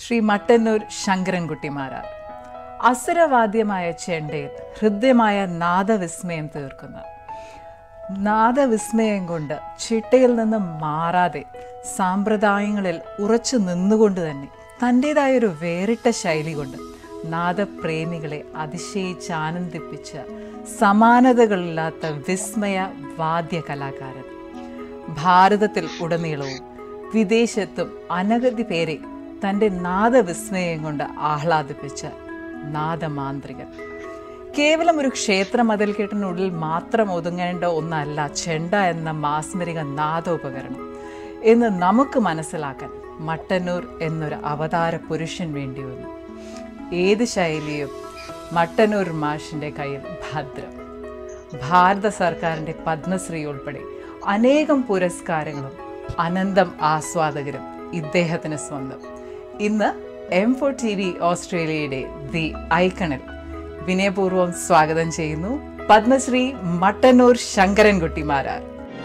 ശ്രീ മട്ടന്നൂർ ശങ്കരൻകുട്ടിമാരാർ അസുരവാദ്യമായ ചെണ്ടയിൽ ഹൃദ്യമായ നാദവിസ്മയം തീർക്കുന്ന നാദവിസ്മയം കൊണ്ട് ചിട്ടയിൽ നിന്ന് മാറാതെ സാമ്പ്രദായങ്ങളിൽ ഉറച്ചു നിന്നുകൊണ്ട് തന്നെ തൻ്റെതായൊരു വേറിട്ട ശൈലി കൊണ്ട് നാദപ്രേമികളെ അതിശയിച്ച് ആനന്ദിപ്പിച്ച സമാനതകളില്ലാത്ത വിസ്മയ വാദ്യ കലാകാരൻ ഭാരതത്തിൽ ഉടനീളവും വിദേശത്തും അനവധി പേരെ തൻ്റെ നാദവിസ്മയം കൊണ്ട് ആഹ്ലാദിപ്പിച്ച നാദമാന്ത്രികൻ കേവലം ഒരു ക്ഷേത്ര മതിൽക്കെട്ടിനുള്ളിൽ മാത്രം ഒതുങ്ങേണ്ട ഒന്നല്ല ചെണ്ട എന്ന മാസ്മരിക നാദോപകരണം എന്ന് നമുക്ക് മനസ്സിലാക്കാൻ മട്ടന്നൂർ എന്നൊരു അവതാര പുരുഷൻ വേണ്ടി വന്നു ഏത് ശൈലിയും മട്ടന്നൂർ മാഷിൻ്റെ കയ്യിൽ ഭദ്രം ഭാരത സർക്കാരിൻ്റെ പത്മശ്രീ ഉൾപ്പെടെ അനേകം പുരസ്കാരങ്ങളും അനന്തം ആസ്വാദകരും ഇദ്ദേഹത്തിന് സ്വന്തം ഇന്ന് എം ഫോർ ടി വി ഓസ്ട്രേലിയയുടെ ദി ഐക്കണിൽ വിനയപൂർവ്വം സ്വാഗതം ചെയ്യുന്നു പത്മശ്രീ മട്ടന്നൂർ ശങ്കരൻകുട്ടിമാരാർ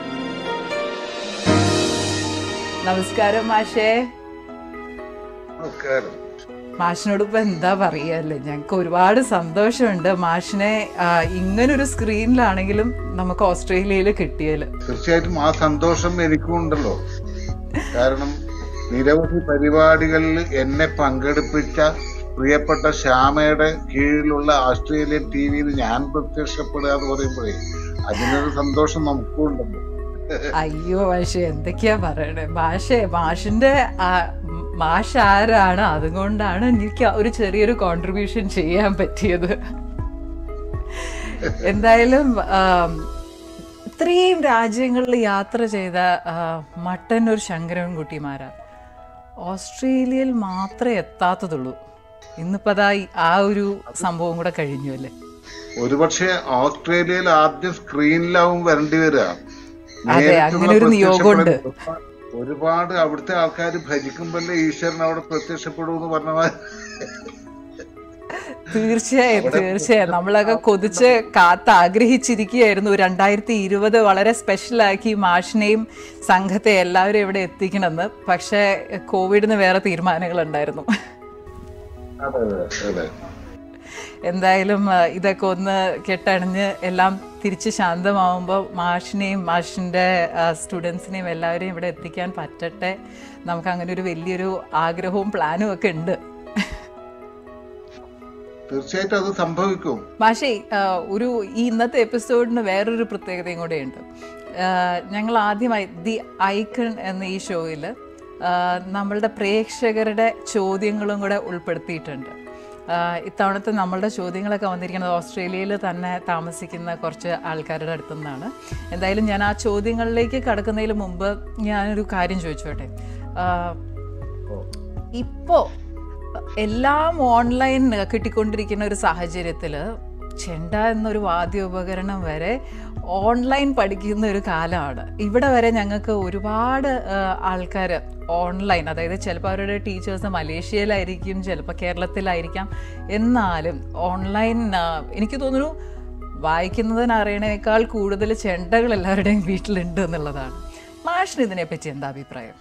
നമസ്കാരം മാഷേ നമസ്കാരം മാഷിനോട് ഇപ്പൊ എന്താ പറയല്ലേ ഞങ്ങൾക്ക് ഒരുപാട് സന്തോഷമുണ്ട് മാഷിനെ ആ, ഇങ്ങനൊരു സ്ക്രീനിലാണെങ്കിലും നമുക്ക് ഓസ്ട്രേലിയയിൽ കിട്ടിയതിൽ തീർച്ചയായിട്ടും ആ സന്തോഷം എനിക്കും ഉണ്ടല്ലോ കാരണം നിരവധി പരിപാടികളിൽ എന്നെ പങ്കെടുപ്പിച്ച പ്രിയപ്പെട്ട ശ്യാമയുടെ കീഴിലുള്ള ഓസ്ട്രേലിയൻ ടി വിയിൽ ഞാൻ പ്രത്യക്ഷപ്പെടുക എന്ന് പറയുമ്പോഴേ അതിനൊരു സന്തോഷം നമുക്കും ഉണ്ടല്ലോ അയ്യോ മാഷെ എന്തൊക്കെയാ പറയണേ മാഷെ മാഷിന്റെ ആ, ഉം, മാഷ് ആരാണ് അതുകൊണ്ടാണ് എനിക്ക് ഒരു ചെറിയൊരു കോൺട്രിബ്യൂഷൻ ചെയ്യാൻ പറ്റിയത് എന്തായാലും ആം, ഇത്രയും രാജ്യങ്ങളിൽ യാത്ര ചെയ്ത ആ, മട്ടന്നൂർ ശങ്കരൻകുട്ടിമാരാ ഓസ്ട്രേലിയയിൽ മാത്രമേ എത്താത്തതുള്ളൂ ഇന്നിപ്പോ അതാ ഈ- ആ ഒരു സംഭവം കൂടെ കഴിഞ്ഞു അല്ലേ ഒരുപക്ഷെ ഓസ്ട്രേലിയയിൽ ആദ്യം സ്ക്രീനിലാവും വരേണ്ടി വരിക അതെ, നേരിട്ടുള്ള അങ്ങനെ ഒരു നിയോഗമുണ്ട്. പ്രത്യക്ഷപ്പെടൽ ഒരുപാട് അവിടുത്തെ ആൾക്കാർ ഭജിക്കുമ്പോഴല്ലേ ഈശ്വരൻ അവിടെ പ്രത്യക്ഷപ്പെടുമെന്ന് പറഞ്ഞ മാതിരി തീർച്ചയായും തീർച്ചയായും നമ്മളൊക്കെ കൊതിച്ച് കാത്ത് ആഗ്രഹിച്ചിരിക്കുകയായിരുന്നു രണ്ടായിരത്തി ഇരുപത് വളരെ സ്പെഷ്യലാക്കി മാഷിനെയും സംഘത്തെ എല്ലാവരും ഇവിടെ എത്തിക്കണമെന്ന് പക്ഷേ കോവിഡിന് വേറെ തീരുമാനങ്ങൾ ഉണ്ടായിരുന്നു അതെ അതെ അതെ എന്തായാലും ആ, ഇതൊക്കെ ഒന്ന് കെട്ടണിഞ്ഞ് എല്ലാം തിരിച്ച് ശാന്തമാവുമ്പോൾ മാഷിനെയും മാഷിൻ്റെ സ്റ്റുഡൻസിനെയും എല്ലാവരെയും ഇവിടെ എത്തിക്കാൻ പറ്റട്ടെ നമുക്ക് അങ്ങനെ ഒരു വലിയൊരു ആഗ്രഹവും പ്ലാനും ഒക്കെ ഉണ്ട് തീർച്ചയായിട്ടും അത് സംഭവിക്കും മാഷേ ആ, ഒരു ഈ ഇന്നത്തെ എപ്പിസോഡിന് വേറൊരു പ്രത്യേകതയും കൂടെയുണ്ട് ആ, ഞങ്ങൾ ആദ്യമായി ദി ഐക്കൺ എന്ന ഈ ഷോയിൽ നമ്മളുടെ പ്രേക്ഷകരുടെ ചോദ്യങ്ങളും കൂടെ ഉൾപ്പെടുത്തിയിട്ടുണ്ട് ആ, ഇത്തവണത്തെ നമ്മളുടെ ചോദ്യങ്ങളൊക്കെ വന്നിരിക്കുന്നത് ഓസ്ട്രേലിയയിൽ തന്നെ താമസിക്കുന്ന കുറച്ച് ആൾക്കാരുടെ അടുത്തു നിന്നാണ് എന്തായാലും ഞാൻ ആ ചോദ്യങ്ങളിലേക്ക് കടക്കുന്നതിന് മുമ്പ് ഞാനൊരു കാര്യം ചോദിച്ചോട്ടെ ആ, ഇപ്പോ എല്ലാം ഓൺലൈൻ കിട്ടിക്കൊണ്ടിരിക്കുന്ന ഒരു സാഹചര്യത്തിൽ ചെണ്ട എന്നൊരു വാദ്യോപകരണം വരെ ഓൺലൈൻ പഠിക്കുന്ന ഒരു കാലമാണ് ഇവിടെ വരെ ഞങ്ങൾക്ക് ഒരുപാട് ആൾക്കാർ ഓൺലൈൻ അതായത് ചിലപ്പോൾ അവരുടെ ടീച്ചേഴ്സ് മലേഷ്യയിലായിരിക്കും ചിലപ്പോൾ കേരളത്തിലായിരിക്കാം എന്നാലും ഓൺലൈൻ എനിക്ക് തോന്നുന്നു വായിക്കുന്നതിന് അറിയണേക്കാൾ കൂടുതൽ ചെണ്ടകൾ എല്ലാവരുടെയും വീട്ടിലുണ്ട് എന്നുള്ളതാണ് മാഷിന് ഇതിനെപ്പറ്റി എന്താ അഭിപ്രായം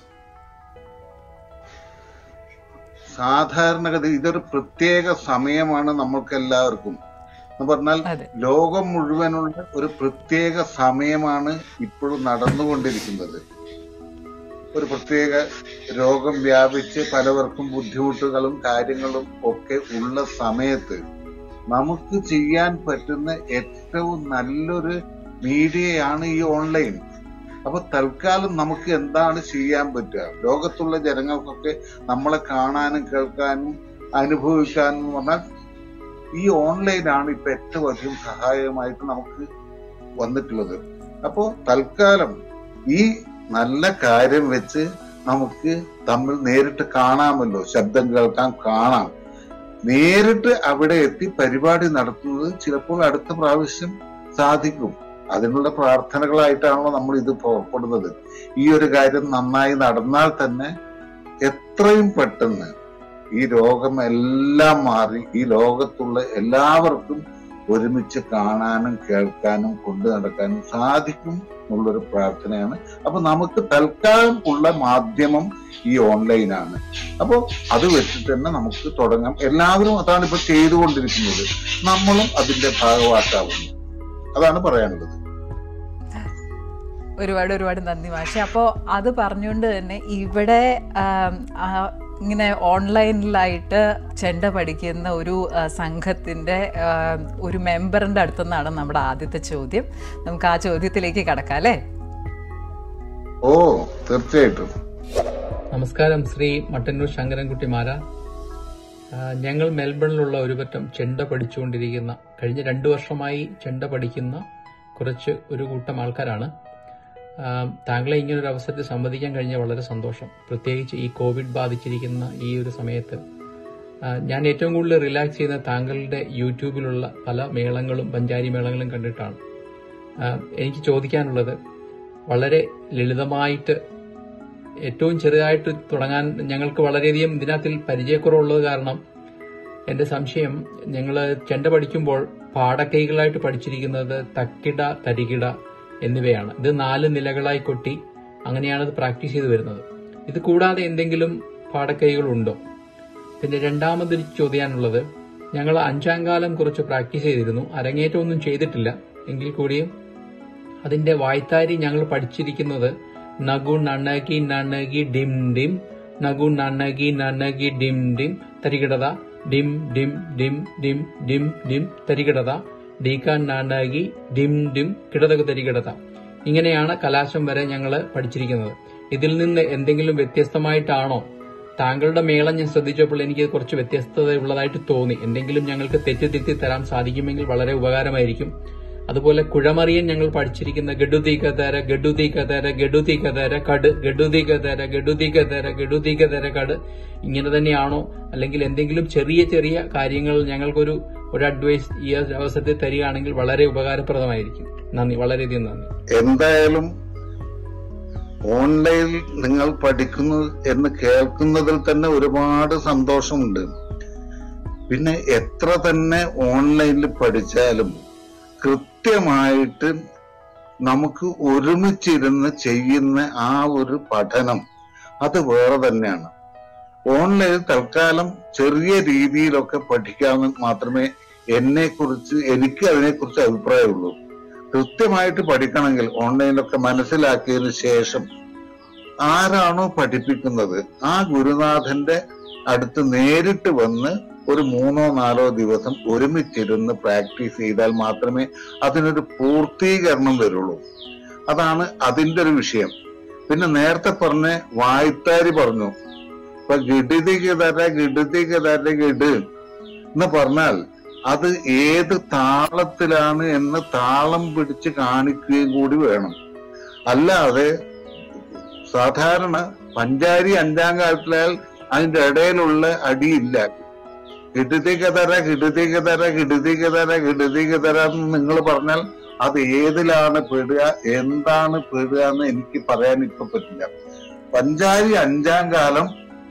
സാധാരണഗതി ഇതൊരു പ്രത്യേക സമയമാണ് നമ്മൾക്ക് എല്ലാവർക്കും എന്ന് പറഞ്ഞാൽ അതെ ലോകം മുഴുവനുള്ള ഒരു പ്രത്യേക സമയമാണ് ഇപ്പോഴും നടന്നുകൊണ്ടിരിക്കുന്നത് ഒരു പ്രത്യേക രോഗം വ്യാപിച്ച് പലവർക്കും ബുദ്ധിമുട്ടുകളും കാര്യങ്ങളും ഒക്കെ ഉള്ള സമയത്ത് നമുക്ക് ചെയ്യാൻ പറ്റുന്ന ഏറ്റവും നല്ലൊരു മീഡിയയാണ് ഈ ഓൺലൈൻ അപ്പൊ തൽക്കാലം നമുക്ക് എന്താണ് ചെയ്യാൻ പറ്റുക ലോകത്തുള്ള ജനങ്ങൾക്കൊക്കെ നമ്മളെ കാണാനും കേൾക്കാനും അനുഭവിക്കാനും എന്ന് പറഞ്ഞാൽ ഈ ഓൺലൈനാണ് ഇപ്പൊ ഏറ്റവും അധികം സഹായകമായിട്ട് നമുക്ക് വന്നിട്ടുള്ളത് അപ്പോ തൽക്കാലം ഈ നല്ല കാര്യം വെച്ച് നമുക്ക് തമ്മിൽ നേരിട്ട് കാണാമല്ലോ ശബ്ദം കേൾക്കാം കാണാം നേരിട്ട് അവിടെ എത്തി പരിപാടി നടത്തുന്നത് ചിലപ്പോൾ അടുത്ത പ്രാവശ്യം സാധിക്കും അതിനുള്ള പ്രാർത്ഥനകളായിട്ടാണല്ലോ നമ്മൾ ഇത് പുറപ്പെടുന്നത് ഈ ഒരു കാര്യം നന്നായി നടന്നാൽ തന്നെ എത്രയും പെട്ടെന്ന് ഈ രോഗം എല്ലാം മാറി ഈ ലോകത്തുള്ള എല്ലാവർക്കും ഒരുമിച്ച് കാണാനും കേൾക്കാനും കൊണ്ടു നടക്കാനും സാധിക്കും എന്നുള്ളൊരു പ്രാർത്ഥനയാണ് അപ്പൊ നമുക്ക് തൽക്കാലം ഉള്ള മാധ്യമം ഈ ഓൺലൈനാണ് അപ്പോൾ അത് വെച്ചിട്ട് തന്നെ നമുക്ക് തുടങ്ങാം എല്ലാവരും അതാണ് ഇപ്പൊ ചെയ്തുകൊണ്ടിരിക്കുന്നത് നമ്മളും അതിന്റെ ഭാഗവാക്കാവുന്നു അതാണ് പറയാനുള്ളത് ഒരുപാട് ഒരുപാട് നന്ദി മാഷെ അപ്പോൾ അത് പറഞ്ഞുകൊണ്ട് തന്നെ ഇവിടെ ആം, ആ, ഇങ്ങനെ ഓൺലൈനിലായിട്ട് ചെണ്ട പഠിക്കുന്ന ഒരു ആ, സംഘത്തിൻ്റെ ആ, ഒരു മെമ്പറിൻ്റെ അടുത്തു നിന്നാണ് നമ്മുടെ ആദ്യത്തെ ചോദ്യം നമുക്ക് ആ ചോദ്യത്തിലേക്ക് കടക്കാം അല്ലേ ഓ തീർച്ചയായിട്ടും നമസ്കാരം ശ്രീ മട്ടന്നൂർ ശങ്കരൻകുട്ടിമാര ആ, ഞങ്ങൾ മെൽബണിലുള്ള ഒരു പറ്റം ചെണ്ട പഠിച്ചുകൊണ്ടിരിക്കുന്ന കഴിഞ്ഞ രണ്ടു വർഷമായി ചെണ്ട പഠിക്കുന്ന കുറച്ച് ഒരു കൂട്ടം ആൾക്കാരാണ് ആ, താങ്കളെ ഇങ്ങനെ ഒരു അവസരത്തിൽ സംവദിക്കാൻ കഴിഞ്ഞ വളരെ സന്തോഷം പ്രത്യേകിച്ച് ഈ കോവിഡ് ബാധിച്ചിരിക്കുന്ന ഈ ഒരു സമയത്ത് ആ, ഞാൻ ഏറ്റവും കൂടുതൽ റിലാക്സ് ചെയ്യുന്ന താങ്കളുടെ യൂട്യൂബിലുള്ള പല മേളങ്ങളും പഞ്ചാരി മേളങ്ങളും കണ്ടിട്ടാണ് ആ, എനിക്ക് ചോദിക്കാനുള്ളത് വളരെ ലളിതമായിട്ട് ഏറ്റവും ചെറുതായിട്ട് തുടങ്ങാൻ ഞങ്ങൾക്ക് വളരെയധികം ഇതിനകത്തിൽ പരിചയക്കുറവുള്ളത് കാരണം എന്റെ സംശയം ഞങ്ങൾ ചെണ്ട പഠിക്കുമ്പോൾ പാടക്കൈകളായിട്ട് പഠിച്ചിരിക്കുന്നത് തക്കിട തരികിട എന്നിവയാണ് ഇത് നാല് നിലകളായി കൊട്ടി അങ്ങനെയാണ് ഇത് പ്രാക്ടീസ് ചെയ്തു വരുന്നത് ഇത് കൂടാതെ എന്തെങ്കിലും പാടക്കൈകളുണ്ടോ പിന്നെ രണ്ടാമതൊരു ചോദിക്കാനുള്ളത് ഞങ്ങൾ അഞ്ചാം കാലം കുറച്ച് പ്രാക്ടീസ് ചെയ്തിരുന്നു അരങ്ങേറ്റമൊന്നും ചെയ്തിട്ടില്ല എങ്കിൽ കൂടിയും അതിന്റെ വായ്ത്താരി ഞങ്ങൾ പഠിച്ചിരിക്കുന്നത് നഗു നണകി നണകി ഡിം ഡിം നഗു നണകി നണകി ഡിം ഡിം തരികിടത ഡിം ഡിം ഡിം ഡിം ഡിം ഡിം തരികിടത ഡീക നണകി ഡിം ഡിം കിടതകു തരികിടത ഇങ്ങനെയാണ് കലാശം വരെ ഞങ്ങൾ പഠിച്ചിരിക്കുന്നത് ഇതിൽ നിന്ന് എന്തെങ്കിലും വ്യത്യസ്തമായിട്ടാണോ താങ്കളുടെ മേളം ഞാൻ ശ്രദ്ധിച്ചപ്പോൾ എനിക്ക് കുറച്ച് വ്യത്യസ്തത ഉള്ളതായിട്ട് തോന്നി എന്തെങ്കിലും ഞങ്ങൾക്ക് തെറ്റിദ്ധരുത്തി തരാൻ സാധിക്കുമെങ്കിൽ വളരെ ഉപകാരമായിരിക്കും അതുപോലെ കുഴമറിയൻ ഞങ്ങൾ പഠിച്ചിരിക്കുന്ന ഗഡുതി കതര ഗഡുതി കതര ഗഡുതി കതര കട് ഗഡുതി കതര ഗഡുതി കതര ഗഡുതി കതര കട് ഇങ്ങനെ തന്നെയാണോ അല്ലെങ്കിൽ എന്തെങ്കിലും ചെറിയ ചെറിയ കാര്യങ്ങൾ ഞങ്ങൾക്കൊരു ഒരു അഡ്വൈസ് ഈ അവസരത്തിൽ തരികയാണെങ്കിൽ വളരെ ഉപകാരപ്രദമായിരിക്കും നന്ദി വളരെയധികം നന്ദി എന്തായാലും ഓൺലൈനിൽ നിങ്ങൾ പഠിക്കുന്നു എന്ന് കേൾക്കുന്നതിൽ തന്നെ ഒരുപാട് സന്തോഷമുണ്ട് പിന്നെ എത്ര തന്നെ ഓൺലൈനിൽ പഠിച്ചാലും കൃത്യമായിട്ട് നമുക്ക് ഒരുമിച്ചിരുന്ന് ചെയ്യുന്ന ആ ഒരു പഠനം അത് വേറെ തന്നെയാണ് ഓൺലൈനിൽ തൽക്കാലം ചെറിയ രീതിയിലൊക്കെ പഠിക്കാമെന്ന് മാത്രമേ എന്നെ കുറിച്ച് എനിക്ക് അതിനെക്കുറിച്ച് അഭിപ്രായമുള്ളൂ കൃത്യമായിട്ട് പഠിക്കണമെങ്കിൽ ഓൺലൈനിലൊക്കെ മനസ്സിലാക്കിയതിനു ശേഷം ആരാണോ പഠിപ്പിക്കുന്നത് ആ ഗുരുനാഥന്റെ അടുത്ത് നേരിട്ട് വന്ന് ഒരു മൂന്നോ നാലോ ദിവസം ഒരുമിച്ചിരുന്ന് പ്രാക്ടീസ് ചെയ്താൽ മാത്രമേ അതിനൊരു പൂർത്തീകരണം വരുള്ളൂ അതാണ് അതിന്റെ ഒരു വിഷയം പിന്നെ നേരത്തെ പറഞ്ഞ വായ്ത്താരി പറഞ്ഞു ഇപ്പൊ ഗിഡിതിക്ക് തര ഗിഡിതിക്ക് തര ഗിഡ് എന്ന് പറഞ്ഞാൽ അത് ഏത് താളത്തിലാണ് എന്ന് താളം പിടിച്ച് കാണിക്കുകയും കൂടി വേണം അല്ലാതെ സാധാരണ പഞ്ചാരി അഞ്ചാം കാലത്തിലാൽ അതിന്റെ ഇടയിലുള്ള അടിയില്ല കിടുതിക തര കിടുതിക തര കിടുതിക തര കിടുതിക തര എന്ന് നിങ്ങൾ പറഞ്ഞാൽ അത് ഏതിലാണ് പെടുക എന്താണ് പെടുക എന്ന് എനിക്ക് പറയാൻ ഇപ്പൊ പറ്റില്ല പഞ്ചാരി അഞ്ചാം കാലം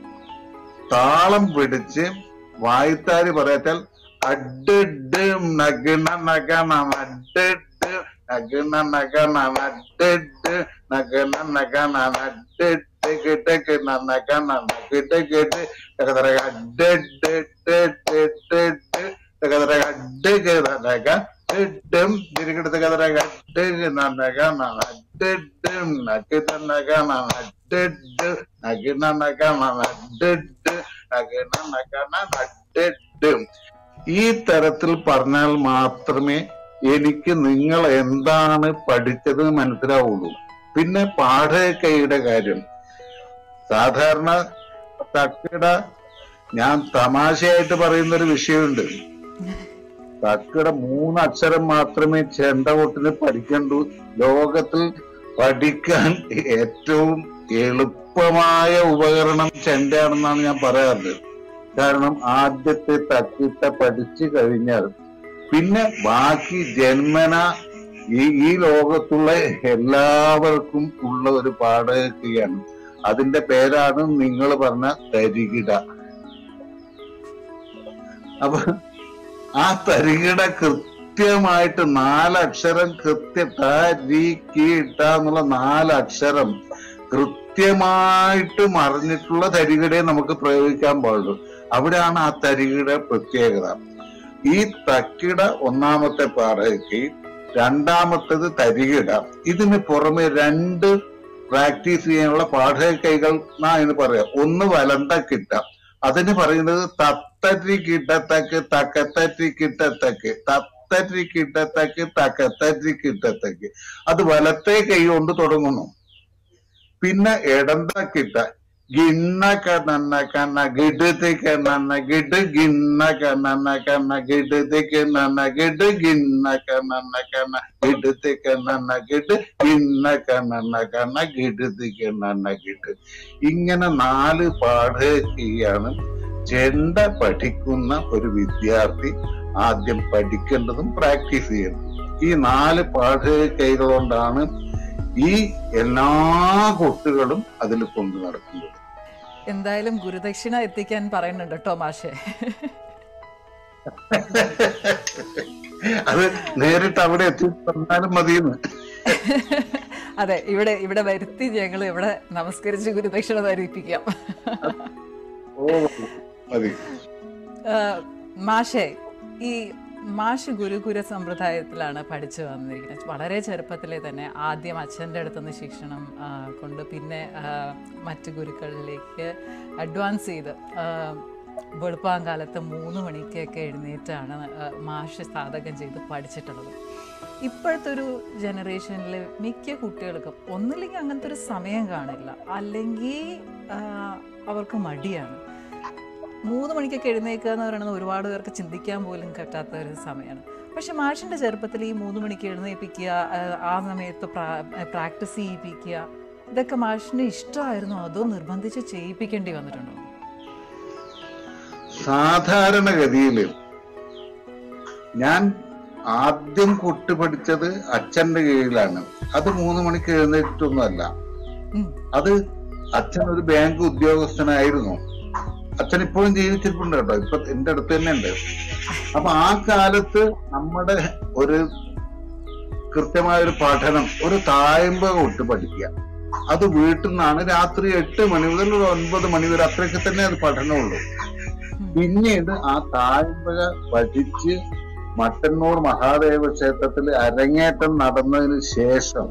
താളം പിടിച്ച് വായ്ത്താരി പറയറ്റാൽ അഡ്ഡ് നഗണ നഗണ അഡ്ഡ് നഗണ നഗണ അഡ്ഡ് നഗണ നഗണ അഡ്ഡ് കിട്ടക്ക് നഗണ കിട്ട കേട്ട് അഡ്ഡ് അഡ്ഡ് നഗ ഇട്ടും തിരികെടുത്ത് കതറ കട്ട് നനക നട്ടിട്ട് നക്കിട്ട നക നട്ടിട്ട് നകിണ നക നട്ടിട്ട് നകിണ നക നട്ടിട്ട് ഈ തരത്തിൽ പറഞ്ഞാൽ മാത്രമേ എനിക്ക് നിങ്ങൾ എന്താണ് പഠിച്ചത് മനസ്സിലാവുള്ളൂ പിന്നെ പാഠകയുടെ കാര്യം സാധാരണ തക്കിട ഞാൻ തമാശയായിട്ട് പറയുന്ന ഒരു വിഷയമുണ്ട് തക്കിട മൂന്ന് അക്ഷരം മാത്രമേ ചെണ്ടകൊട്ടിന് പഠിക്കണ്ടൂ ലോകത്തിൽ പഠിക്കാൻ ഏറ്റവും എളുപ്പമായ ഉപകരണം ചെണ്ടയാണെന്നാണ് ഞാൻ പറയാറുള്ളത് കാരണം ആദ്യത്തെ തക്കിട്ട പഠിച്ചു കഴിഞ്ഞാൽ പിന്നെ ബാക്കി ജന്മന ഈ ഈ ലോകത്തുള്ള എല്ലാവർക്കും ഉള്ള ഒരു പാഠകയാണ് അതിന്റെ പേരാണ് നിങ്ങൾ പറഞ്ഞ തരികിട അപ്പൊ ആ തരികിട കൃത്യമായിട്ട് നാലക്ഷരം കൃത്യ ത, രി, കി, ട എന്നുള്ള നാലക്ഷരം കൃത്യമായിട്ട് മറിഞ്ഞിട്ടുള്ള തരികിടെ നമുക്ക് പ്രയോഗിക്കാൻ പാടുള്ളൂ അവിടെയാണ് ആ തരികിടെ പ്രത്യേകത ഈ തക്കിട ഒന്നാമത്തെ പാടയ്ക്ക് രണ്ടാമത്തേത് തരികിട ഇതിന് പുറമെ രണ്ട് പ്രാക്ടീസ് ചെയ്യാനുള്ള പാഠകൈകൾ എന്നാ എന്ന് പറയാം ഒന്ന് വലന്തക്കിട്ട അതിന് പറയുന്നത് തത്തരി കിട്ടത്തക്ക് തക്കത്തരി കിട്ടത്തക്ക് തത്തരി കിട്ടത്തക്ക് തക്കത്തരി കിട്ടത്തക്ക് അത് വലത്തെ കൈ കൊണ്ട് തുടങ്ങുന്നു പിന്നെ ഇടന്തക്കിട്ട ഗിണ്ണ കണ്ണ കണ്ണ ഗിഡ് കണ്ണ ഗിഡ് ഗിണ്ണ കണ്ണ കണ്ണ ഗിഡ് കണ്ണ ഗിഡ് ഗിണ്ണ കണ്ണ കണ്ണ ഗിഡ് കണ്ണ ഗിഡ് ഗിണ്ണ കണ്ണ കണ്ണ ഗിഡ് കണ്ണ ഗിഡ് ഇങ്ങനെ നാല് പാഠകയാണ് ചെണ്ട പഠിക്കുന്ന ഒരു വിദ്യാർത്ഥി ആദ്യം പഠിക്കേണ്ടതും പ്രാക്ടീസ് ചെയ്യേണ്ടതും ഈ നാല് പാഠകൈകൾ കൊണ്ടാണ് ഈ എല്ലാ കുട്ടികളും അതിൽ കൊണ്ടു നടക്കുന്നത് എന്തായാലും ഗുരുദക്ഷിണ എത്തിക്കാൻ പറയുന്നുണ്ട് കേട്ടോ മാഷെ അത് നേരിട്ട് അവിടെ എത്തി തന്നാലും മതിയെന്ന് അതെ ഇവിടെ ഇവിടെ വരുത്തി ഞങ്ങൾ ഇവിടെ നമസ്കരിച്ച് ഗുരുദക്ഷിണ ധരിപ്പിക്കാം ഓ മതി ആ, മാഷെ ഈ മാഷ് ഗുരുകുല സമ്പ്രദായത്തിലാണ് പഠിച്ചു വന്നിരിക്കുന്നത് വളരെ ചെറുപ്പത്തിലെ തന്നെ ആദ്യം അച്ഛൻ്റെ അടുത്തുനിന്ന് ശിക്ഷണം ആ, കൊണ്ട് പിന്നെ ആ, മറ്റ് ഗുരുക്കളിലേക്ക് അഡ്വാൻസ് ചെയ്ത് ആ, വെളുപ്പാങ്കാലത്ത് മൂന്ന് മണിക്കൊക്കെ എഴുന്നേറ്റാണ് ആ, മാഷ് സാധകം ചെയ്ത് പഠിച്ചിട്ടുള്ളത് ഇപ്പോഴത്തെ ഒരു ജനറേഷനിൽ മിക്ക കുട്ടികൾക്കും ഒന്നില്ലെങ്കിൽ അങ്ങനത്തെ ഒരു സമയം കാണില്ല അല്ലെങ്കിൽ ആ, അവർക്ക് മടിയാണ് മൂന്ന് മണിക്കൊക്കെ എഴുന്നേക്കുക എന്ന് പറയുന്നത് ഒരുപാട് പേർക്ക് ചിന്തിക്കാൻ പോലും പറ്റാത്ത ഒരു സമയമാണ് പക്ഷെ മാഷിൻ്റെ ചെറുപ്പത്തിൽ ഈ മൂന്ന് മണിക്ക് എഴുന്നേൽപ്പിക്കുക ആ, ആ സമയത്ത് പ്രാക്ടീസ് ചെയ്യിപ്പിക്കുക ഇതൊക്കെ മാഷിന് ഇഷ്ടമായിരുന്നോ അതോ നിർബന്ധിച്ച് ചെയ്യിപ്പിക്കേണ്ടി വന്നിട്ടുണ്ടോ സാധാരണഗതിയിൽ ഞാൻ ആദ്യം കൊട്ട് പഠിച്ചത് അച്ഛന്റെ കീഴിലാണ് അത് മൂന്ന് മണിക്ക് എഴുന്നേറ്റിട്ടൊന്നുമല്ല ഉം. അത് അച്ഛൻ ഒരു ബാങ്ക് ഉദ്യോഗസ്ഥനായിരുന്നു അച്ഛൻ ഇപ്പോഴും ജീവിച്ചിരിപ്പുണ്ട് കേട്ടോ ഇപ്പൊ എന്റെ അടുത്ത് തന്നെ ഉണ്ട് അപ്പൊ ആ കാലത്ത് നമ്മുടെ ഒരു കൃത്യമായ ഒരു പഠനം ഒരു തായമ്പ കൊട്ട് പഠിക്കുക അത് വീട്ടിൽ നിന്നാണ് രാത്രി എട്ട് മണി മുതൽ ഒരു ഒൻപത് മണി വരെ അത്രയൊക്കെ തന്നെ അത് പഠനമുള്ളൂ പിന്നീട് ആ താഴ്മ്പക പഠിച്ച് മട്ടന്നൂർ മഹാദേവ ക്ഷേത്രത്തിൽ അരങ്ങേറ്റം നടന്നതിന് ശേഷം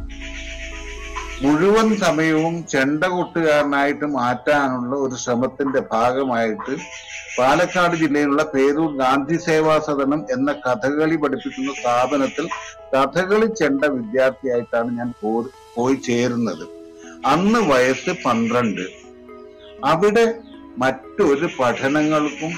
മുഴുവൻ സമയവും ചെണ്ടകൊട്ടുകാരനായിട്ട് മാറ്റാനുള്ള ഒരു ശ്രമത്തിന്റെ ഭാഗമായിട്ട് പാലക്കാട് ജില്ലയിലുള്ള പേരൂർ ഗാന്ധി സേവാ സദനം എന്ന കഥകളി പഠിപ്പിക്കുന്ന സ്ഥാപനത്തിൽ കഥകളി ചെണ്ട വിദ്യാർത്ഥിയായിട്ടാണ് ഞാൻ പോ- പോയി ചേരുന്നത് അന്ന് വയസ്സ് പന്ത്രണ്ട് അവിടെ മറ്റൊരു പഠനങ്ങൾക്കും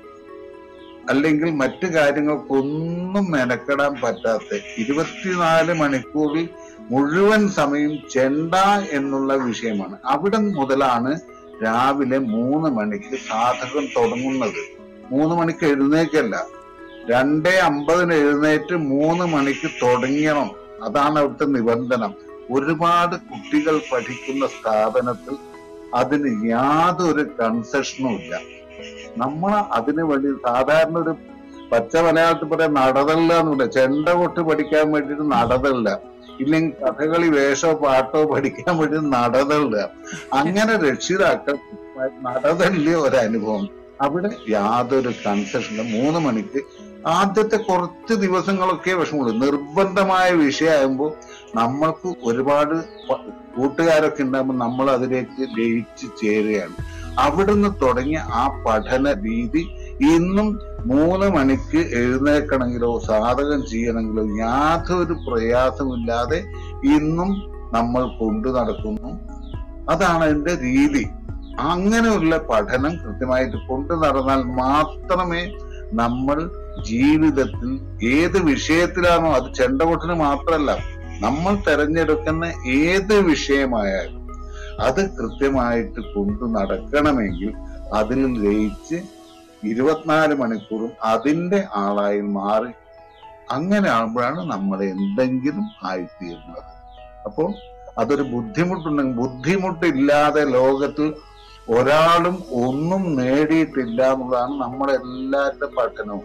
അല്ലെങ്കിൽ മറ്റു കാര്യങ്ങൾക്കൊന്നും മെനക്കെടാൻ പറ്റാത്ത ഇരുപത്തിനാല് മണിക്കൂറിൽ മുഴുവൻ സമയം ചെണ്ട എന്നുള്ള വിഷയമാണ് അവിടെ മുതലാണ് രാവിലെ മൂന്ന് മണിക്ക് സാധകം തുടങ്ങുന്നത് മൂന്ന് മണിക്ക് എഴുന്നേക്കല്ല രണ്ടേ അമ്പതിന് എഴുന്നേറ്റ് മൂന്ന് മണിക്ക് തുടങ്ങണം അതാണ് അവിടുത്തെ നിബന്ധനം ഒരുപാട് കുട്ടികൾ പഠിക്കുന്ന സ്ഥാപനത്തിൽ അതിന് യാതൊരു കൺസെഷനും ഇല്ല നമ്മൾ അതിന് വേണ്ടി സാധാരണ ഒരു പച്ച മലയാളത്തിൽ പറയാം നടതല്ല എന്ന് പറയാം ചെണ്ട കൊട്ട് പഠിക്കാൻ വേണ്ടിയിട്ട് നടതല്ല ഇല്ലെങ്കിൽ കഥകളി വേഷോ പാട്ടോ പഠിക്കാൻ വേണ്ടി നടതല്ല അങ്ങനെ രക്ഷിതാക്കൾ നടതല്ലേ ഒരനുഭവം അവിടെ യാതൊരു കൺസെഷനില്ല മൂന്ന് മണിക്ക് ആദ്യത്തെ കുറച്ച് ദിവസങ്ങളൊക്കെ വിഷമമുള്ളൂ നിർബന്ധമായ വിഷയമാകുമ്പോൾ നമ്മൾക്ക് ഒരുപാട് പ- കൂട്ടുകാരൊക്കെ ഉണ്ടാകുമ്പോൾ നമ്മൾ അതിലേക്ക് ലയിച്ച് ചേരുകയാണ് അവിടുന്ന് തുടങ്ങിയ ആ പഠന രീതി ഇന്നും മൂന്ന് മണിക്ക് എഴുന്നേൽക്കണമെങ്കിലോ സാധകം ചെയ്യണമെങ്കിലോ യാതൊരു പ്രയാസമില്ലാതെ ഇന്നും നമ്മൾ കൊണ്ടു നടക്കുന്നു അതാണ് അതിന്റെ രീതി അങ്ങനെയുള്ള പഠനം കൃത്യമായിട്ട് കൊണ്ടു നടന്നാൽ മാത്രമേ നമ്മൾ ജീവിതത്തിൽ ഏത് വിഷയത്തിലാണോ അത് ചെണ്ടകൊട്ടിന് മാത്രമല്ല നമ്മൾ തെരഞ്ഞെടുക്കുന്ന ഏത് വിഷയമായാലും അത് കൃത്യമായിട്ട് കൊണ്ടു നടക്കണമെങ്കിൽ അതിൽ ലയിച്ച് ഇരുപത്തിനാല് മണിക്കൂറും അതിന്റെ ആളായി മാറി അങ്ങനെ ആകുമ്പോഴാണ് നമ്മൾ എന്തെങ്കിലും ആയിത്തീരുന്നത് അപ്പോൾ അതൊരു ബുദ്ധിമുട്ടുണ്ടെങ്കിൽ ബുദ്ധിമുട്ടില്ലാതെ ലോകത്തിൽ ഒരാളും ഒന്നും നേടിയിട്ടില്ല എന്നുള്ളതാണ് നമ്മുടെ എല്ലാവരുടെ പഠനവും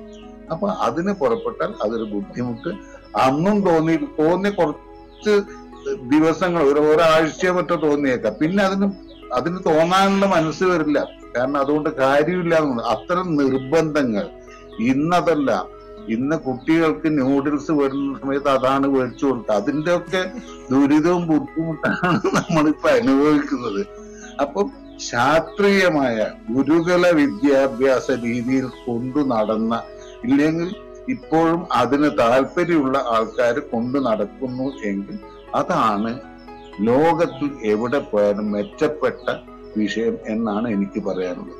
അപ്പൊ അതിന് പുറപ്പെട്ടാൽ അതൊരു ബുദ്ധിമുട്ട് അന്നും തോന്നി തോന്നിയ കുറച്ച് ദിവസങ്ങൾ ഒരു ഒരാഴ്ചയോ മറ്റോ തോന്നിയേക്കാം പിന്നെ അതിന് അതിന് തോന്നാനുള്ള മനസ്സ് വരില്ല കാരണം അതുകൊണ്ട് കാര്യമില്ല എന്നുള്ളത് അത്തരം നിർബന്ധങ്ങൾ ഇന്നതല്ല ഇന്ന് കുട്ടികൾക്ക് ന്യൂഡിൽസ് വരുന്ന സമയത്ത് അതാണ് മേടിച്ചു കൊടുക്കുക അതിന്റെ ഒക്കെ ദുരിതവും ബുദ്ധിമുട്ടാണ് നമ്മളിപ്പോ അനുഭവിക്കുന്നത് അപ്പം ശാസ്ത്രീയമായ ഗുരുകുല വിദ്യാഭ്യാസ രീതിയിൽ കൊണ്ടു നടന്ന ഇല്ലെങ്കിൽ ഇപ്പോഴും അതിന് താല്പര്യമുള്ള ആൾക്കാർ കൊണ്ടു നടക്കുന്നു എങ്കിൽ അതാണ് ലോകത്തിൽ എവിടെ പോയാലും മെച്ചപ്പെട്ട വിഷയം എന്നാണ് എനിക്ക് പറയാനുള്ളത്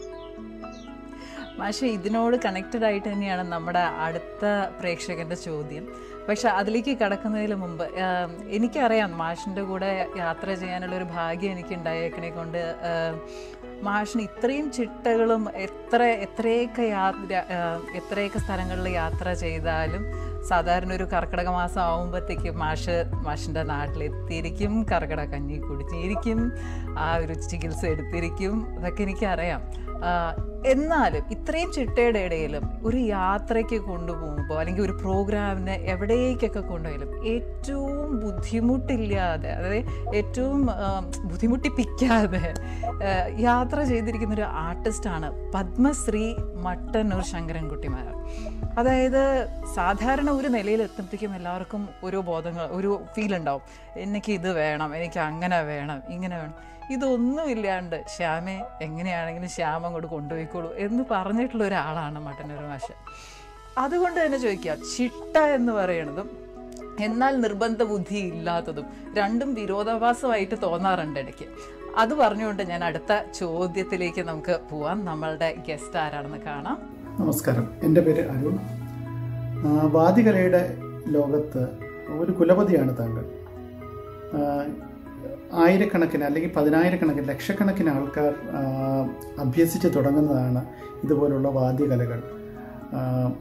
മാഷെ ഇതിനോട് കണക്റ്റഡ് ആയിട്ട് തന്നെയാണ് നമ്മുടെ അടുത്ത പ്രേക്ഷകന്റെ ചോദ്യം പക്ഷെ അതിലേക്ക് കടക്കുന്നതിന് മുമ്പ് ആം, എനിക്കറിയാം മാഷിൻ്റെ കൂടെ യാത്ര ചെയ്യാനുള്ള ഒരു ഭാഗ്യം എനിക്ക് ഉണ്ടായേക്കണെ കൊണ്ട് ആം, മാഷിന് ഇത്രയും ചിട്ടകളും എത്ര എത്രയൊക്കെ യാത്ര ആ, എത്രയൊക്കെ സ്ഥലങ്ങളിൽ യാത്ര ചെയ്താലും സാധാരണ ഒരു കർക്കിടക മാസം ആകുമ്പോഴത്തേക്കും മാഷ് മാഷിൻ്റെ നാട്ടിലെത്തിയിരിക്കും കർക്കിടക കഞ്ഞി കുടിച്ചിരിക്കും ആ ഒരു ചികിത്സ എടുത്തിരിക്കും അതൊക്കെ എനിക്കറിയാം ആ, എന്നാലും ഇത്രയും ചിട്ടയുടെ ഇടയിലും ഒരു യാത്രയ്ക്ക് കൊണ്ടുപോകുമ്പോൾ അല്ലെങ്കിൽ ഒരു പ്രോഗ്രാമിന് എവിടേക്കൊക്കെ കൊണ്ടുപോയാലും ഏറ്റവും ബുദ്ധിമുട്ടില്ലാതെ അതായത് ഏറ്റവും ആ, ബുദ്ധിമുട്ടിപ്പിക്കാതെ ആ, യാത്ര ചെയ്തിരിക്കുന്ന ഒരു ആർട്ടിസ്റ്റാണ് പത്മശ്രീ മട്ടന്നൂർ ശങ്കരൻകുട്ടിമാർ അതായത് സാധാരണ ഒരു നിലയിൽ എത്തുമ്പോഴത്തേക്കും എല്ലാവർക്കും ഓരോ ബോധങ്ങൾ ഒരു ഫീൽ ഉണ്ടാവും എനിക്ക് ഇത് വേണം എനിക്ക് അങ്ങനെ വേണം ഇങ്ങനെ വേണം ഇതൊന്നും ഇല്ലാണ്ട് ശ്യാമെ എങ്ങനെയാണെങ്കിലും ശ്യാമ അങ്ങോട്ട് കൊണ്ടുപോയിക്കോളൂ എന്ന് പറഞ്ഞിട്ടുള്ള ഒരാളാണ് മട്ടന്നൂർ മാഷ് അതുകൊണ്ട് തന്നെ ചോദിക്കാം ചിട്ട എന്ന് പറയുന്നതും എന്നാൽ നിർബന്ധ ബുദ്ധി ഇല്ലാത്തതും രണ്ടും വിരോധാഭാസമായിട്ട് തോന്നാറുണ്ട് ഇടയ്ക്ക് അത് പറഞ്ഞുകൊണ്ട് ഞാൻ അടുത്ത ചോദ്യത്തിലേക്ക് നമുക്ക് പോവാം നമ്മളുടെ ഗസ്റ്റ് ആരാണെന്ന് കാണാം നമസ്കാരം എൻ്റെ പേര് അരുൺ ആ, വാദികലയുടെ ലോകത്ത് ഒരു കുലപതിയാണ് താങ്കൾ ആ, ആയിരക്കണക്കിന് അല്ലെങ്കിൽ പതിനായിരക്കണക്കിന് ലക്ഷക്കണക്കിന് ആൾക്കാർ ആ, അഭ്യസിച്ച് തുടങ്ങുന്നതാണ് ഇതുപോലുള്ള വാദ്യകലകൾ ആ,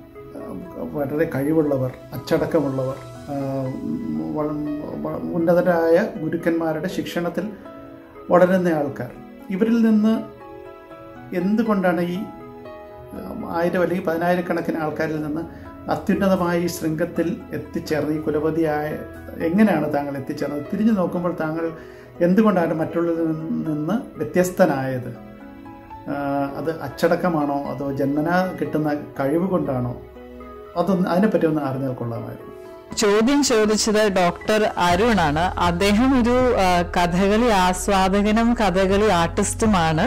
വളരെ കഴിവുള്ളവർ അച്ചടക്കമുള്ളവർ ആ, വ- വ- ഉന്നതരായ ഗുരുക്കന്മാരുടെ ശിക്ഷണത്തിൽ വളരുന്ന ആൾക്കാർ ഇവരിൽ നിന്ന് എന്തുകൊണ്ടാണ് ഈ ആയിരം അല്ലെങ്കിൽ പതിനായിരക്കണക്കിന് ആൾക്കാരിൽ നിന്ന് അത്യുന്നതമായ ഈ ശൃംഗത്തിൽ എത്തിച്ചേർന്ന് ഈ കുലപതിയായ എങ്ങനെയാണ് താങ്കൾ എത്തിച്ചേർന്നത് തിരിഞ്ഞു നോക്കുമ്പോൾ താങ്കൾ എന്തുകൊണ്ടാണ് മറ്റുള്ളവരിൽ നിന്ന് വ്യത്യസ്തനായത് ആ, അത് അച്ചടക്കമാണോ അതോ ജന്മനാ കിട്ടുന്ന കഴിവ് കൊണ്ടാണോ അതൊന്ന് അതിനെപ്പറ്റി ഒന്ന് അറിഞ്ഞാൽ കൊള്ളാമായിരുന്നു ചോദ്യം ചോദിച്ചത് ഡോക്ടർ അരുണാണ് അദ്ദേഹം ഒരു ആ, കഥകളി ആസ്വാദകനും കഥകളി ആർട്ടിസ്റ്റുമാണ്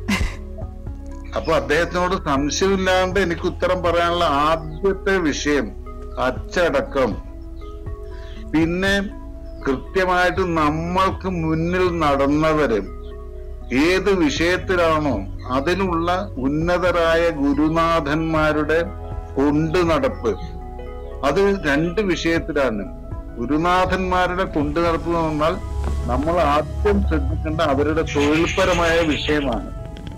അപ്പൊ അദ്ദേഹത്തിനോട് സംശയമില്ലാണ്ട് എനിക്ക് ഉത്തരം പറയാനുള്ള ആദ്യത്തെ വിഷയം അച്ചടക്കം പിന്നെ കൃത്യമായിട്ട് നമ്മൾക്ക് മുന്നിൽ നടന്നവര് ഏത് വിഷയത്തിലാണോ അതിനുള്ള ഉന്നതരായ ഗുരുനാഥന്മാരുടെ കൊണ്ടു നടപ്പ് അത് രണ്ട് വിഷയത്തിലാണ് ഗുരുനാഥന്മാരുടെ കൊണ്ടു നടപ്പ് എന്ന് പറഞ്ഞാൽ നമ്മൾ ആദ്യം ശ്രദ്ധിക്കേണ്ട അവരുടെ തൊഴിൽപരമായ വിഷയമാണ്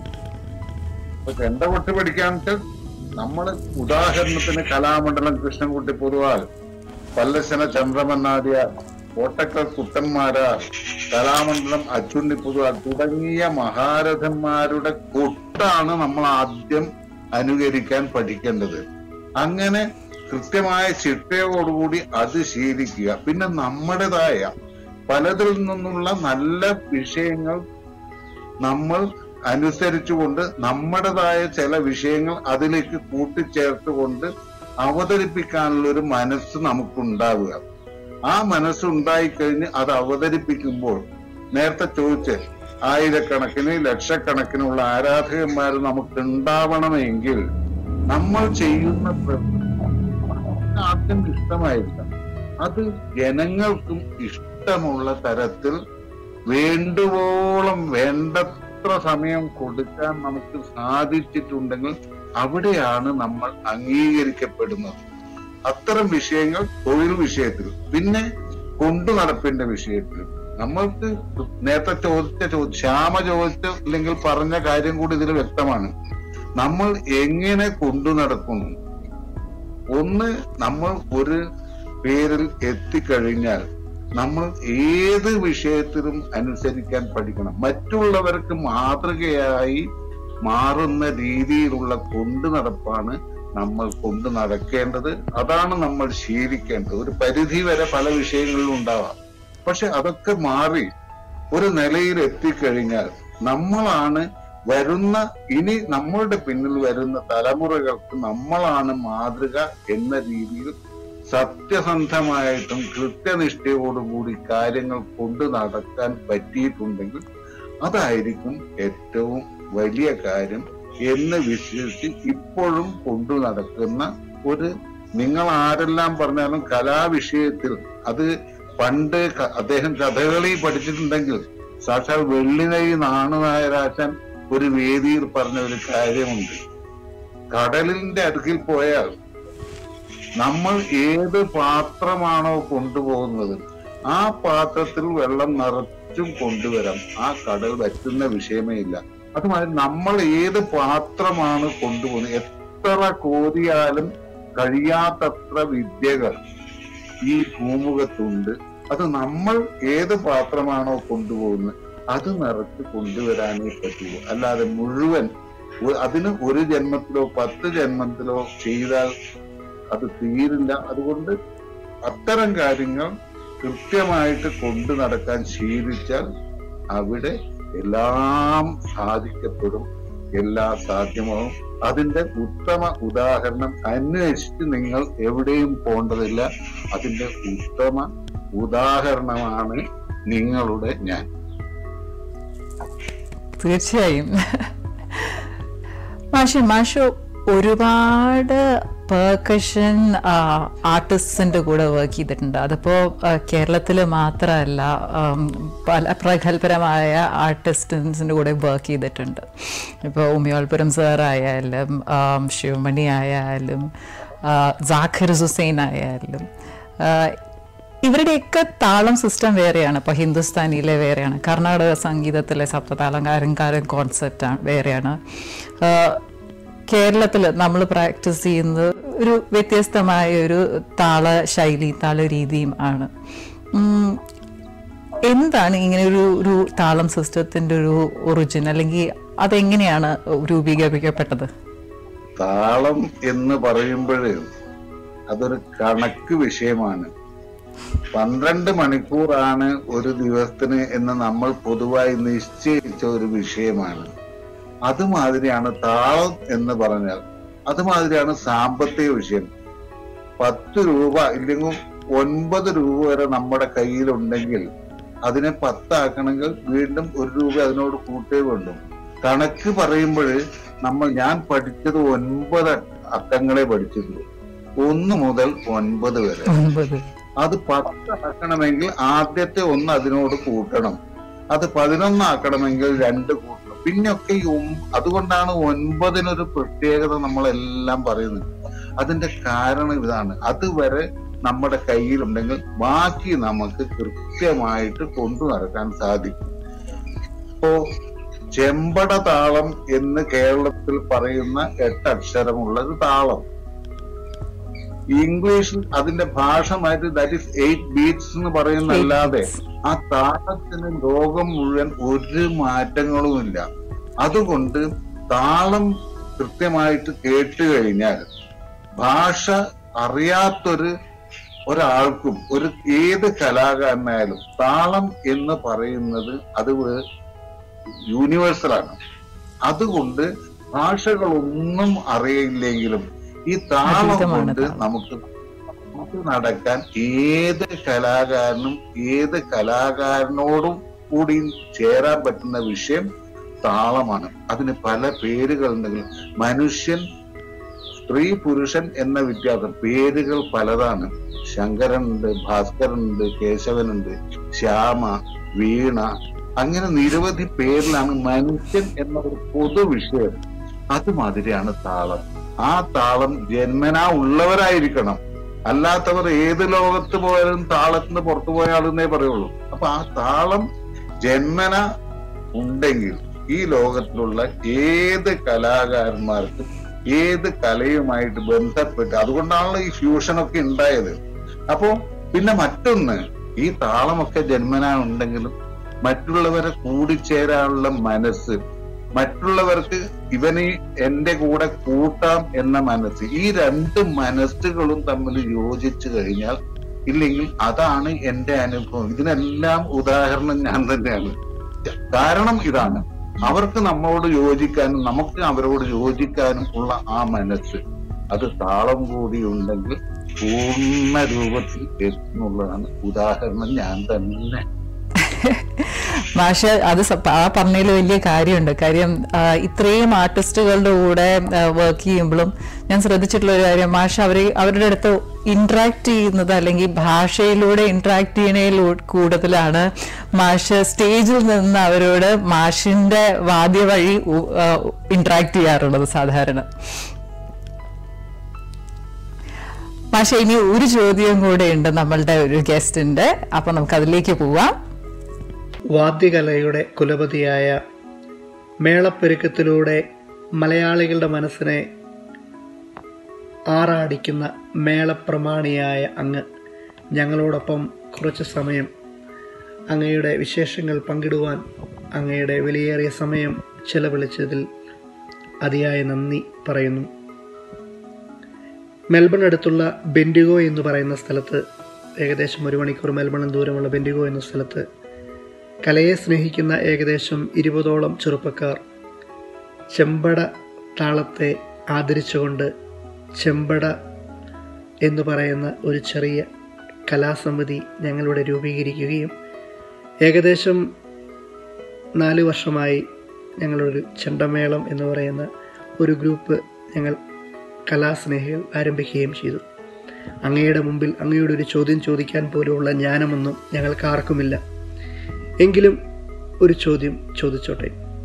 ഇപ്പൊ ചെണ്ടകൊട്ട് പഠിക്കാൻ വെച്ചാൽ നമ്മള് ഉദാഹരണത്തിന് കലാമണ്ഡലം കൃഷ്ണൻകുട്ടി പൊതുവാൾ പല്ലശന ചന്ദ്രമന്നാര്യ കോട്ടക്കൽ കുട്ടന്മാരാർ കലാമണ്ഡലം അച്ചുണ്ണി പൊതുവാൾ തുടങ്ങിയ മഹാരഥന്മാരുടെ കൊട്ടാണ് നമ്മൾ ആദ്യം അനുകരിക്കാൻ പഠിക്കേണ്ടത് അങ്ങനെ കൃത്യമായ ചിട്ടയോടുകൂടി അത് ശീലിക്കുക പിന്നെ നമ്മുടേതായ പലതിൽ നിന്നുള്ള നല്ല വിഷയങ്ങൾ നമ്മൾ അനുസരിച്ചുകൊണ്ട് നമ്മുടേതായ ചില വിഷയങ്ങൾ അതിലേക്ക് കൂട്ടിച്ചേർത്തുകൊണ്ട് അവതരിപ്പിക്കാനുള്ള ഒരു മനസ്സ് നമുക്കുണ്ടാവുക ആ മനസ്സ് ഉണ്ടായിക്കഴിഞ്ഞ് അത് അവതരിപ്പിക്കുമ്പോൾ നേരത്തെ ചോദിച്ച് ആയിരക്കണക്കിന് ലക്ഷക്കണക്കിനുള്ള ആരാധകന്മാർ നമുക്ക് ഉണ്ടാവണമെങ്കിൽ നമ്മൾ ചെയ്യുന്ന പ്രവൃത്തി ആർക്കും ഇഷ്ടമായിരിക്കാം അത് ജനങ്ങൾക്കും ഇഷ്ടമുള്ള തരത്തിൽ വേണ്ടുവോളം വേണ്ടത്ര സമയം കൊടുക്കാൻ നമുക്ക് സാധിച്ചിട്ടുണ്ടെങ്കിൽ അവിടെയാണ് നമ്മൾ അംഗീകരിക്കപ്പെടുന്നത് അത്തരം വിഷയങ്ങൾ തൊഴിൽ വിഷയത്തിൽ പിന്നെ കൊണ്ടു നടപ്പിന്റെ വിഷയത്തിൽ നമ്മൾക്ക് നേരത്തെ ചോദിച്ച ചോദ്യം ശ്യാമ ചോദിച്ച അല്ലെങ്കിൽ പറഞ്ഞ കാര്യം കൂടി ഇതിൽ വ്യക്തമാണ് നമ്മൾ എങ്ങനെ കൊണ്ടു നടക്കുന്നു ഒന്ന് നമ്മൾ ഒരു പേരിൽ എത്തിക്കഴിഞ്ഞാൽ നമ്മൾ ഏത് വിഷയത്തിലും അനുസരിക്കാൻ പഠിക്കണം മറ്റുള്ളവർക്ക് മാതൃകയായി മാറുന്ന രീതിയിലുള്ള കൊണ്ടു നടപ്പാണ് നമ്മൾ കൊണ്ടു നടക്കേണ്ടത് അതാണ് നമ്മൾ ശീലിക്കേണ്ടത് ഒരു പരിധി വരെ പല വിഷയങ്ങളിലും ഉണ്ടാവാം പക്ഷെ അതൊക്കെ മാറി ഒരു നിലയിൽ എത്തിക്കഴിഞ്ഞാൽ നമ്മളാണ് വരുന്ന ഇനി നമ്മളുടെ പിന്നിൽ വരുന്ന തലമുറകൾക്ക് നമ്മളാണ് മാതൃക എന്ന രീതിയിൽ സത്യസന്ധമായിട്ടും കൃത്യനിഷ്ഠയോടുകൂടി കാര്യങ്ങൾ കൊണ്ടു നടക്കാൻ പറ്റിയിട്ടുണ്ടെങ്കിൽ അതായിരിക്കും ഏറ്റവും വലിയ കാര്യം എന്ന് വിശ്വസിച്ച് ഇപ്പോഴും കൊണ്ടു നടക്കുന്ന ഒരു നിങ്ങൾ ആരെല്ലാം പറഞ്ഞാലും കലാവിഷയത്തിൽ അത് പണ്ട് ക- അദ്ദേഹം കഥകളി പഠിച്ചിട്ടുണ്ടെങ്കിൽ സാക്ഷാൽ വെള്ളിനൈ നാണുനായരാശൻ ഒരു വേദിയിൽ പറഞ്ഞ ഒരു കാര്യമുണ്ട് കടലിന്റെ അടുക്കിൽ പോയാൽ നമ്മൾ ഏത് പാത്രമാണോ കൊണ്ടുപോകുന്നത് ആ പാത്രത്തിൽ വെള്ളം നിറച്ചും കൊണ്ടുവരാം ആ കടൽ വറ്റുന്ന വിഷയമേ ഇല്ല അതുമാതിരി നമ്മൾ ഏത് പാത്രമാണ് കൊണ്ടുപോകുന്നത് എത്ര കോരിയാലും കഴിയാത്തത്ര വിദ്യകൾ ഈ ഭൂമുഖത്തുണ്ട് അത് നമ്മൾ ഏത് പാത്രമാണോ കൊണ്ടുപോകുന്നത് അത് നിറച്ച് കൊണ്ടുവരാനേ പറ്റുള്ളൂ അല്ലാതെ മുഴുവൻ ഒ- അതിന് ഒരു ജന്മത്തിലോ പത്ത് ജന്മത്തിലോ ചെയ്താൽ അത് തീരില്ല അതുകൊണ്ട് അത്തരം കാര്യങ്ങൾ കൃത്യമായിട്ട് കൊണ്ടു നടക്കാൻ ശീലിച്ചാൽ അവിടെ എല്ലാം സാധിക്കപ്പെടും എല്ലാം സാധ്യമാവും അതിന്റെ ഉത്തമ ഉദാഹരണം അന്വേഷിച്ച് നിങ്ങൾ എവിടെയും പോണ്ടതില്ല അതിന്റെ ഉത്തമ ഉദാഹരണമാണ് നിങ്ങളുടെ ഞാൻ തീർച്ചയായും മാഷ മാഷു ഒരുപാട് പെർക്കഷൻ ആർട്ടിസ്റ്റിൻ്റെ കൂടെ വർക്ക് ചെയ്തിട്ടുണ്ട് അതിപ്പോൾ കേരളത്തിൽ മാത്രമല്ല ആം, പല പ്രഗത്ഭരമായ ആർട്ടിസ്റ്റിൻ്റെ കൂടെ വർക്ക് ചെയ്തിട്ടുണ്ട് ഇപ്പോൾ ഉമിയോൾപുരം സാർ ആയാലും ആം, ശിവമണി ആയാലും ആ, ജാഖിർ ഹുസൈൻ ആയാലും ആ, ഇവരുടെയൊക്കെ താളം സിസ്റ്റം വേറെയാണ് ഇപ്പോൾ ഹിന്ദുസ്ഥാനിയിലെ വേറെയാണ് കർണാടക സംഗീതത്തിലെ സപ്തതാളം കാരൻകാരൻ കോൺസെപ്റ്റ് വേറെയാണ് കേരളത്തിൽ നമ്മൾ പ്രാക്ടീസ് ചെയ്യുന്നത് ഒരു വ്യത്യസ്തമായ ഒരു താള ശൈലി താള രീതിയും ആണ് ഉം, എന്താണ് ഇങ്ങനെ ഒരു ഒരു താളം സിസ്റ്റത്തിൻ്റെ ഒരു ഒറിജിൻ അല്ലെങ്കിൽ അതെങ്ങനെയാണ് രൂപീകരിക്കപ്പെട്ടത് താളം എന്ന് പറയുമ്പോൾ അതൊരു കണക്ക് വിഷയമാണ് പന്ത്രണ്ട് മണിക്കൂറാണ് ഒരു ദിവസത്തിന് എന്ന് നമ്മൾ പൊതുവായി നിശ്ചയിച്ച ഒരു വിഷയമാണ് അതുമാതിരിയാണ് താളം എന്ന് പറഞ്ഞാൽ അതുമാതിരിയാണ് സാമ്പത്തിക വിഷയം പത്ത് രൂപ ഇല്ലെങ്കിൽ ഒൻപത് രൂപ വരെ നമ്മുടെ കയ്യിലുണ്ടെങ്കിൽ അതിനെ പത്താക്കണമെങ്കിൽ വീണ്ടും ഒരു രൂപ അതിനോട് കൂട്ടേ വേണ്ടും കണക്ക് പറയുമ്പോൾ നമ്മൾ ഞാൻ പഠിച്ചത് ഒൻപത് അക്കങ്ങളെ പഠിച്ചിട്ടുള്ളൂ ഒന്ന് മുതൽ ഒൻപത് വരെ ഒൻപത് അത് പത്താക്കണമെങ്കിൽ ആദ്യത്തെ ഒന്ന് അതിനോട് കൂട്ടണം അത് പതിനൊന്നാക്കണമെങ്കിൽ രണ്ട് കൂട്ടണം പിന്നെയൊക്കെ ഈ ഒം- അതുകൊണ്ടാണ് ഒൻപതിനൊരു പ്രത്യേകത നമ്മളെല്ലാം പറയുന്നത് അതിന്റെ കാരണം ഇതാണ് അതുവരെ നമ്മുടെ കയ്യിലുണ്ടെങ്കിൽ ബാക്കി നമുക്ക് കൃത്യമായിട്ട് കൊണ്ടു നടക്കാൻ സാധിക്കും ഇപ്പോ ചെമ്പട താളം എന്ന് കേരളത്തിൽ പറയുന്ന എട്ടക്ഷരമുള്ള ഒരു താളം ഇംഗ്ലീഷിൽ അതിന്റെ ഭാഷ മാറ്റി ദാറ്റ് ഇസ് എയ്റ്റ് ബീറ്റ്സ് എന്ന് പറയുന്നല്ലാതെ ആ താളത്തിന് ലോകം മുഴുവൻ ഒരു മാറ്റങ്ങളുമില്ല അതുകൊണ്ട് താളം കൃത്യമായിട്ട് കേട്ട് കഴിഞ്ഞാൽ ഭാഷ അറിയാത്തൊരു ഒരാൾക്കും ഒരു ഏത് കലാകാരനായാലും താളം എന്ന് പറയുന്നത് അത് യൂണിവേഴ്സലാണ് അതുകൊണ്ട് ഭാഷകളൊന്നും അറിയില്ലെങ്കിലും ഈ താളം അതീതമാണ് കൊണ്ട് താളം. നമുക്ക് നമുക്ക് നടക്കാൻ ഏത് കലാകാരനും ഏത് കലാകാരനോടും കൂടി ചേരാൻ പറ്റുന്ന വിഷയം താളമാണ് അതിന് പല പേരുകളുണ്ടെങ്കിലും മനുഷ്യൻ സ്ത്രീ പുരുഷൻ എന്ന വ്യത്യാസം പേരുകൾ പലതാണ് ശങ്കരനുണ്ട് ഭാസ്കരനുണ്ട് കേശവനുണ്ട് ശ്യാമ വീണ അങ്ങനെ നിരവധി പേരിലാണ് മനുഷ്യൻ എന്ന ഒരു പൊതു വിഷയം അതുമാതിരിയാണ് താളം ആ താളം ജന്മനാ ഉള്ളവരായിരിക്കണം അല്ലാത്തവർ ഏത് ലോകത്ത് പോയാലും താളത്തിന് പുറത്തു പോയ ആളെന്നേ പറയുള്ളൂ അപ്പൊ ആ താളം ജന്മന ഉണ്ടെങ്കിൽ ഈ ലോകത്തിലുള്ള ഏത് കലാകാരന്മാർക്കും ഏത് കലയുമായിട്ട് ബന്ധപ്പെട്ട് അതുകൊണ്ടാണല്ലോ ഈ ഫ്യൂഷനൊക്കെ ഉണ്ടായത് അപ്പോ പിന്നെ മറ്റൊന്ന് ഈ താളമൊക്കെ ജന്മനാ ഉണ്ടെങ്കിലും മറ്റുള്ളവരെ കൂടിച്ചേരാനുള്ള മനസ്സ് മറ്റുള്ളവർക്ക് ഇവന് എന്റെ കൂടെ കൂട്ടാം എന്ന മനസ്സ് ഈ രണ്ട് മനസ്സുകളും തമ്മിൽ യോജിച്ചു കഴിഞ്ഞാൽ ഇല്ലെങ്കിൽ അതാണ് എന്റെ അനുഭവം ഇതിനെല്ലാം ഉദാഹരണം ഞാൻ തന്നെയാണ് കാരണം ഇതാണ് അവർക്ക് നമ്മളോട് യോജിക്കാനും നമുക്ക് അവരോട് യോജിക്കാനും ഉള്ള ആ മനസ്സ് അത് താളം കൂടി ഉണ്ടെങ്കിൽ പൂർണ്ണ രൂപത്തിൽ എത്തുന്നുള്ളതാണ് ഉദാഹരണം ഞാൻ തന്നെ മാഷ അത് സ- ആ പറഞ്ഞതിൽ വലിയ കാര്യമുണ്ട് കാര്യം ആ, ഇത്രയും ആർട്ടിസ്റ്റുകളുടെ കൂടെ വർക്ക് ചെയ്യുമ്പോഴും ഞാൻ ശ്രദ്ധിച്ചിട്ടുള്ള ഒരു കാര്യം മാഷ അവരെ അവരുടെ അടുത്ത് ഇന്ററാക്ട് ചെയ്യുന്നത് അല്ലെങ്കിൽ ഭാഷയിലൂടെ ഇന്ററാക്ട് ചെയ്യുന്നതിൽ കൂടുതലാണ് മാഷ് സ്റ്റേജിൽ നിന്ന് അവരോട് മാഷിന്റെ വാദ്യ വഴി ഇന്ററാക്ട് ചെയ്യാറുള്ളത് സാധാരണ മാഷ ഇനി ഒരു ചോദ്യം കൂടെ ഉണ്ട് നമ്മളുടെ ഒരു ഗസ്റ്റിന്റെ അപ്പൊ നമുക്ക് അതിലേക്ക് പോവാം വാദ്യകലയുടെ കുലപതിയായ മേളപ്പെരുക്കത്തിലൂടെ മലയാളികളുടെ മനസ്സിനെ ആറാടിക്കുന്ന മേളപ്രമാണിയായ അങ്ങ് ഞങ്ങളോടൊപ്പം കുറച്ച് സമയം അങ്ങയുടെ വിശേഷങ്ങൾ പങ്കിടുവാൻ അങ്ങയുടെ വിലയേറിയ സമയം ചെലവഴിച്ചതിൽ അതിയായ നന്ദി പറയുന്നു മെൽബൺ അടുത്തുള്ള ബെൻഡിഗോ എന്ന് പറയുന്ന സ്ഥലത്ത് ഏകദേശം ഒരു മണിക്കൂർ മെൽബണിൽ ദൂരമുള്ള ബെൻഡിഗോ എന്ന സ്ഥലത്ത് കലയെ സ്നേഹിക്കുന്ന ഏകദേശം ഇരുപതോളം ചെറുപ്പക്കാർ ചെമ്പട താളത്തെ ആദരിച്ചുകൊണ്ട് ചെമ്പട എന്ന് പറയുന്ന ഒരു ചെറിയ കലാസമിതി ഞങ്ങളിവിടെ രൂപീകരിക്കുകയും ഏകദേശം നാല് വർഷമായി ഞങ്ങളൊരു ചെണ്ടമേളം എന്ന് പറയുന്ന ഒരു ഗ്രൂപ്പ് ഞങ്ങൾ കലാസ്നേഹികൾ ആരംഭിക്കുകയും ചെയ്തു അങ്ങയുടെ മുമ്പിൽ അങ്ങയുടെ ഒരു ചോദ്യം ചോദിക്കാൻ പോലുമുള്ള ജ്ഞാനമൊന്നും ഞങ്ങൾക്ക് ആർക്കുമില്ല എങ്കിലും ഒരു ചോദ്യം ചോദിച്ചോട്ടെ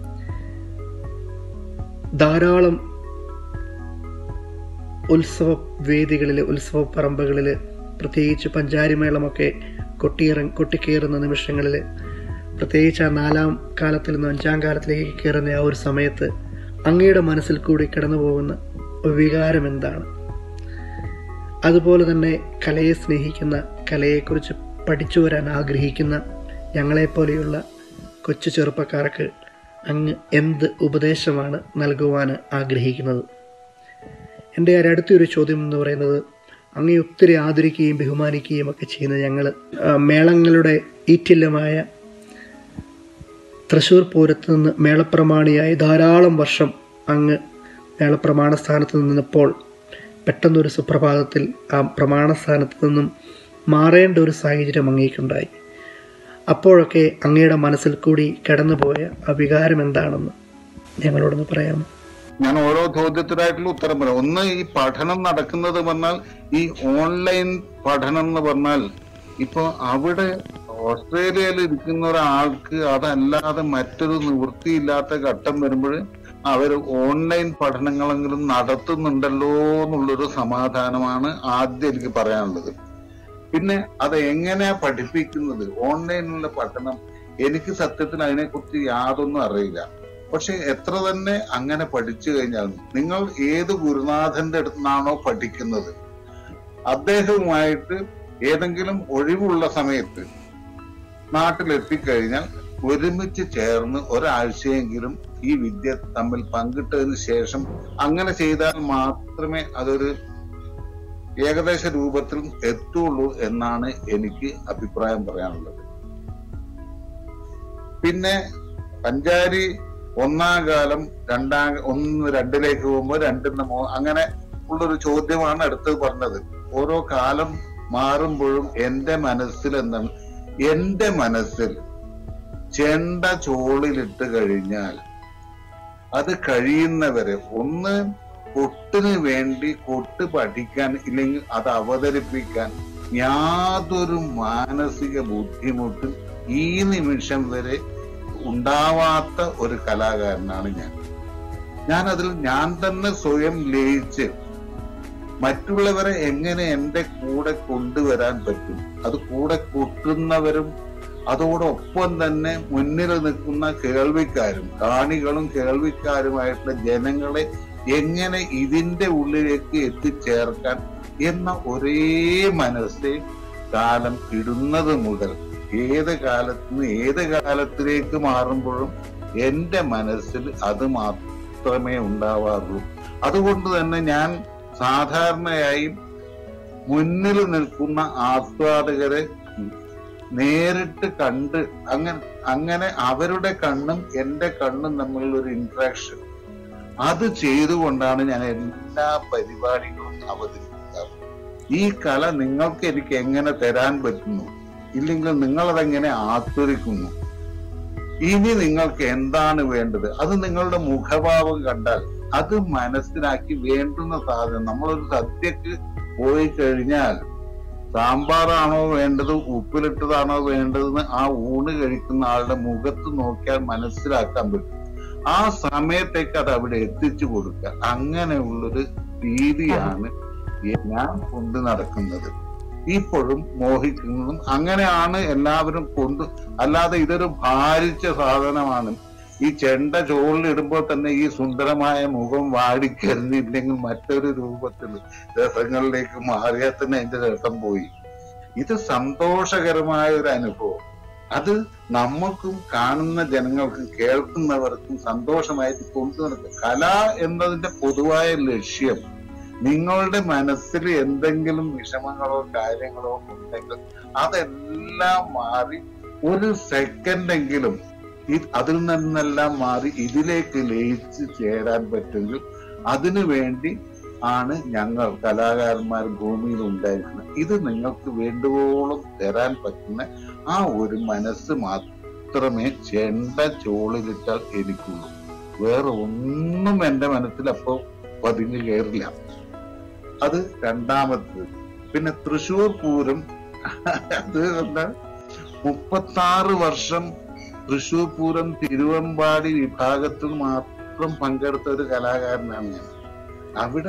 ധാരാളം ഉത്സവ വേദികളിൽ ഉത്സവ പറമ്പുകളിൽ പ്രത്യേകിച്ച് പഞ്ചാരിമേളമൊക്കെ കൊട്ടിയിറ കൊട്ടിക്കയറുന്ന നിമിഷങ്ങളിൽ പ്രത്യേകിച്ച് ആ നാലാം കാലത്തിൽ നിന്ന് അഞ്ചാം കാലത്തിലേക്ക് കയറുന്ന ആ ഒരു സമയത്ത് അങ്ങയുടെ മനസ്സിൽ കൂടി കടന്നു പോകുന്ന ഒരു വികാരം എന്താണ് അതുപോലെ തന്നെ കലയെ സ്നേഹിക്കുന്ന കലയെക്കുറിച്ച് പഠിച്ചു വരാൻ ആഗ്രഹിക്കുന്ന ഞങ്ങളെപ്പോലെയുള്ള കൊച്ചു ചെറുപ്പക്കാർക്ക് അങ്ങ് എന്ത് ഉപദേശമാണ് നൽകുവാൻ ആഗ്രഹിക്കുന്നത് എൻ്റെ ഒരു അടുത്തൊരു ചോദ്യം എന്ന് പറയുന്നത് അങ്ങേ ഒത്തിരി ആദരിക്കുകയും ബഹുമാനിക്കുകയും ഒക്കെ ചെയ്യുന്ന ഞങ്ങൾ മേളങ്ങളുടെ ഈറ്റില്ലമായ തൃശ്ശൂർ പൂരത്ത് നിന്ന് മേളപ്രമാണിയായി ധാരാളം വർഷം അങ്ങ് മേളപ്രമാണ സ്ഥാനത്ത് നിന്നപ്പോൾ പെട്ടെന്നൊരു സുപ്രഭാതത്തിൽ ആ പ്രമാണ സ്ഥാനത്ത് നിന്നും മാറേണ്ട ഒരു സാഹചര്യം അങ്ങേക്കുണ്ടായി അപ്പോഴൊക്കെ അങ്ങയുടെ മനസ്സിൽ കൂടി കടന്നുപോയ ആ വികാരം എന്താണെന്ന് ഞങ്ങളോടൊന്ന് പറയാമോ ഞാൻ ഓരോ ചോദ്യത്തിനായിട്ടുള്ള ഉത്തരം പറയാം ഒന്ന് ഈ പഠനം നടക്കുന്നത് പറഞ്ഞാൽ ഈ ഓൺലൈൻ പഠനം എന്ന് പറഞ്ഞാൽ ഇപ്പൊ അവിടെ ഓസ്ട്രേലിയയിൽ ഇരിക്കുന്ന ഒരാൾക്ക് അതല്ലാതെ മറ്റൊരു നിവൃത്തിയില്ലാത്ത ഘട്ടം വരുമ്പോൾ അവർ ഓൺലൈൻ പഠനങ്ങളെങ്കിലും നടത്തുന്നുണ്ടല്ലോ എന്നുള്ളൊരു സമാധാനമാണ് ആദ്യം എനിക്ക് പറയാനുള്ളത് പിന്നെ അത് എങ്ങനെയാ പഠിപ്പിക്കുന്നത് ഓൺലൈനിലുള്ള പഠനം എനിക്ക് സത്യത്തിൽ അതിനെക്കുറിച്ച് യാതൊന്നും അറിയില്ല പക്ഷെ എത്ര തന്നെ അങ്ങനെ പഠിച്ചു കഴിഞ്ഞാൽ നിങ്ങൾ ഏത് ഗുരുനാഥന്റെ അടുത്ത് നിന്നാണോ പഠിക്കുന്നത് അദ്ദേഹവുമായിട്ട് ഏതെങ്കിലും ഒഴിവുള്ള സമയത്ത് നാട്ടിലെത്തിക്കഴിഞ്ഞാൽ ഒരുമിച്ച് ചേർന്ന് ഒരാഴ്ചയെങ്കിലും ഈ വിദ്യ തമ്മിൽ പങ്കിട്ടതിന് ശേഷം അങ്ങനെ ചെയ്താൽ മാത്രമേ അതൊരു ഏകദേശ രൂപത്തിൽ എത്തുള്ളൂ എന്നാണ് എനിക്ക് അഭിപ്രായം പറയാനുള്ളത് പിന്നെ പഞ്ചാരി ഒന്നാം കാലം രണ്ടാം ഒന്ന് രണ്ടിലേക്ക് പോകുമ്പോൾ രണ്ടിന്ന് മൂ അങ്ങനെ ഉള്ളൊരു ചോദ്യമാണ് അടുത്തത് പറഞ്ഞത് ഓരോ കാലം മാറുമ്പോഴും എന്റെ മനസ്സിൽ എന്താണ് എന്റെ മനസ്സിൽ ചെണ്ട ചോളിലിട്ട് കഴിഞ്ഞാൽ അത് കഴിയുന്നവരെ ഒന്ന് കൊട്ടിന് വേണ്ടി കൊട്ട് പഠിക്കാൻ ഇല്ലെങ്കിൽ അത് അവതരിപ്പിക്കാൻ യാതൊരു മാനസിക ബുദ്ധിമുട്ടും ഈ നിമിഷം വരെ ഉണ്ടാവാത്ത ഒരു കലാകാരനാണ് ഞാൻ ഞാൻ അതിൽ ഞാൻ തന്നെ സ്വയം ലയിച്ച് മറ്റുള്ളവരെ എങ്ങനെ എന്റെ കൂടെ കൊണ്ടുവരാൻ പറ്റും അത് കൂടെ കൂട്ടുന്നവരും അതോടൊപ്പം തന്നെ മുന്നിൽ നിൽക്കുന്ന കേൾവിക്കാരും കാണികളും കേൾവിക്കാരുമായിട്ടുള്ള ജനങ്ങളെ എങ്ങനെ ഇതിന്റെ ഉള്ളിലേക്ക് എത്തിച്ചേർക്കാൻ എന്ന ഒരേ മനസ്സേ കാലം ഇടുന്നത് മുതൽ ഏത് കാലത്ത് നിന്ന് ഏത് കാലത്തിലേക്ക് മാറുമ്പോഴും എന്റെ മനസ്സിൽ അത് മാത്രമേ ഉണ്ടാവാറുള്ളൂ അതുകൊണ്ട് തന്നെ ഞാൻ സാധാരണയായി മുന്നിൽ നിൽക്കുന്ന ആസ്വാദകരെ നേരിട്ട് കണ്ട് അങ്ങനെ അങ്ങനെ അവരുടെ കണ്ണും എന്റെ കണ്ണും തമ്മിലുള്ള ഒരു ഇന്ററാക്ഷൻ അത് ചെയ്തുകൊണ്ടാണ് ഞാൻ എല്ലാ പരിപാടികളും അവതരിപ്പിക്കാറ് ഈ കല നിങ്ങൾക്ക് എനിക്ക് എങ്ങനെ തരാൻ പറ്റുന്നു ഇല്ലെങ്കിൽ നിങ്ങൾ അതെങ്ങനെ ആസ്വദിക്കുന്നു ഇനി നിങ്ങൾക്ക് എന്താണ് വേണ്ടത് അത് നിങ്ങളുടെ മുഖഭാവം കണ്ടാൽ അത് മനസ്സിലാക്കി വേണ്ടുന്ന സാധനം നമ്മളൊരു സദ്യക്ക് പോയി കഴിഞ്ഞാൽ സാമ്പാറാണോ വേണ്ടത് ഉപ്പിലിട്ടതാണോ വേണ്ടതെന്ന് ആ ഊണ് കഴിക്കുന്ന ആളുടെ മുഖത്ത് നോക്കിയാൽ മനസ്സിലാക്കാൻ പറ്റും ആ സമയത്തേക്ക് അത് അവിടെ എത്തിച്ചു കൊടുക്കുക അങ്ങനെയുള്ളൊരു രീതിയാണ് ഈ ഞാൻ കൊണ്ടു നടക്കുന്നത് ഇപ്പോഴും മോഹിക്കുന്നതും അങ്ങനെയാണ് എല്ലാവരും കൊണ്ട് അല്ലാതെ ഇതൊരു ഭാരിച്ച സാധനമാണ് ഈ ചെണ്ട ചോളിലിടുമ്പോൾ തന്നെ ഈ സുന്ദരമായ മുഖം വാടിക്കരിഞ്ഞില്ലെങ്കിൽ മറ്റൊരു രൂപത്തിൽ രസങ്ങളിലേക്ക് മാറിയാൽ തന്നെ അതിന്റെ രസം പോയി ഇത് സന്തോഷകരമായ ഒരു അനുഭവം അത് നമ്മൾക്കും കാണുന്ന ജനങ്ങൾക്കും കേൾക്കുന്നവർക്കും സന്തോഷമായിട്ട് കൊണ്ടു നടക്കുക കല എന്നതിന്റെ പൊതുവായ ലക്ഷ്യം നിങ്ങളുടെ മനസ്സിൽ എന്തെങ്കിലും വിഷമങ്ങളോ കാര്യങ്ങളോ ഉണ്ടെങ്കിൽ അതെല്ലാം മാറി ഒരു സെക്കൻഡെങ്കിലും ഈ അതിൽ നിന്നെല്ലാം മാറി ഇതിലേക്ക് ലയിച്ച് ചേരാൻ പറ്റുമെങ്കിൽ അതിനു വേണ്ടി ആണ് ഞങ്ങൾ കലാകാരന്മാർ ഭൂമിയിൽ ഉണ്ടായിരുന്നത് ഇത് നിങ്ങൾക്ക് വേണ്ടുവോളം തരാൻ പറ്റുന്ന ആ ഒരു മനസ്സ് മാത്രമേ ചെണ്ട ചോളിലിട്ടാൽ എനിക്കുള്ളൂ വേറെ ഒന്നും എന്റെ മനസ്സിൽ അപ്പോ പതിഞ്ഞു കയറില്ല അത് രണ്ടാമത്തത് പിന്നെ തൃശൂർ പൂരം അത് എന്താ മുപ്പത്തി ആറ് വർഷം തൃശൂർ പൂരം തിരുവമ്പാടി വിഭാഗത്തിൽ മാത്രം പങ്കെടുത്ത ഒരു കലാകാരനാണ് ഞാൻ അവിടെ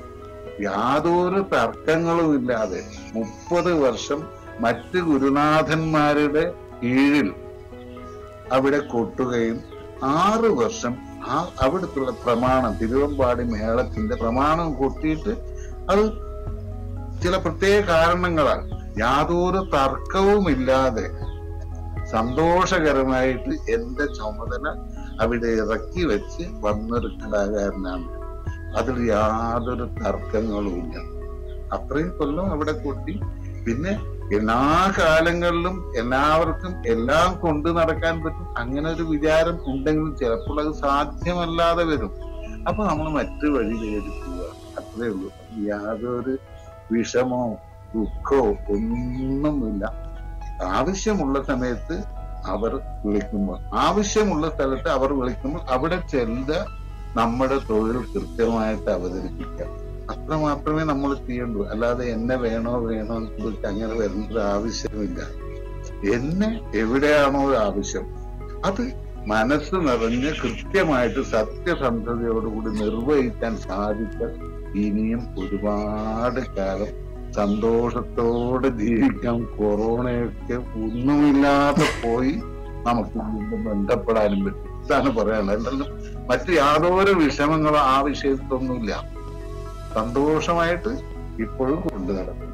യാതൊരു തർക്കങ്ങളും ഇല്ലാതെ മുപ്പത് വർഷം മറ്റ് ഗുരുനാഥന്മാരുടെ കീഴിൽ അവിടെ കൊട്ടുകയും ആറ് വർഷം ആ അവിടുത്തുള്ള പ്രമാണം തിരുവമ്പാടി മേളത്തിന്റെ പ്രമാണം കൊട്ടിയിട്ട് അത് ചില പ്രത്യേക കാരണങ്ങളാൽ യാതൊരു തർക്കവുമില്ലാതെ സന്തോഷകരമായിട്ട് എന്റെ ചുമതല അവിടെ ഇറക്കി വെച്ച് വന്നൊരു കലാകാരനാണ് അതിൽ യാതൊരു തർക്കങ്ങളുമില്ല അത്രയും കൊല്ലം അവിടെ കൊട്ടി പിന്നെ എല്ലാ കാലങ്ങളിലും എല്ലാവർക്കും എല്ലാം കൊണ്ടു നടക്കാൻ പറ്റും അങ്ങനെ ഒരു വിചാരം ഉണ്ടെങ്കിലും ചിലപ്പോൾ അത് സാധ്യമല്ലാതെ വരും അപ്പൊ നമ്മൾ മറ്റു വഴി തേടി പോവുക അത്രേ ഉള്ളൂ യാതൊരു വിഷമോ ദുഃഖമോ ഒന്നുമില്ല ആവശ്യമുള്ള സമയത്ത് അവർ വിളിക്കുമ്പോൾ ആവശ്യമുള്ള സ്ഥലത്ത് അവർ വിളിക്കുമ്പോൾ അവിടെ ചെല്ലുക നമ്മുടെ തൊഴിൽ കൃത്യമായിട്ട് അവതരിപ്പിക്കുക അത്ര മാത്രമേ നമ്മൾ ചെയ്യണ്ടൂ അല്ലാതെ എന്നെ വേണോ വേണോ എന്ന് ചോദിച്ച് അങ്ങനെ വരേണ്ട ആവശ്യമില്ല എന്നെ എവിടെയാണോ ആവശ്യം അത് മനസ്സ് നിറഞ്ഞ് കൃത്യമായിട്ട് സത്യസന്ധതയോടുകൂടി നിർവഹിക്കാൻ സാധിച്ചാൽ ഇനിയും ഒരുപാട് കാലം സന്തോഷത്തോടെ ജീവിക്കാം കൊറോണയൊക്കെ ഒന്നുമില്ലാതെ പോയി നമുക്ക് വീണ്ടും ബന്ധപ്പെടാനും പറ്റും ഇതാണ് പറയാനുള്ളത് എന്തെങ്കിലും മറ്റു യാതൊരു വിഷമങ്ങളോ ആ വിഷയത്തൊന്നുമില്ല സന്തോഷമായിട്ട് ഇപ്പോഴും കൊണ്ടു നടക്കും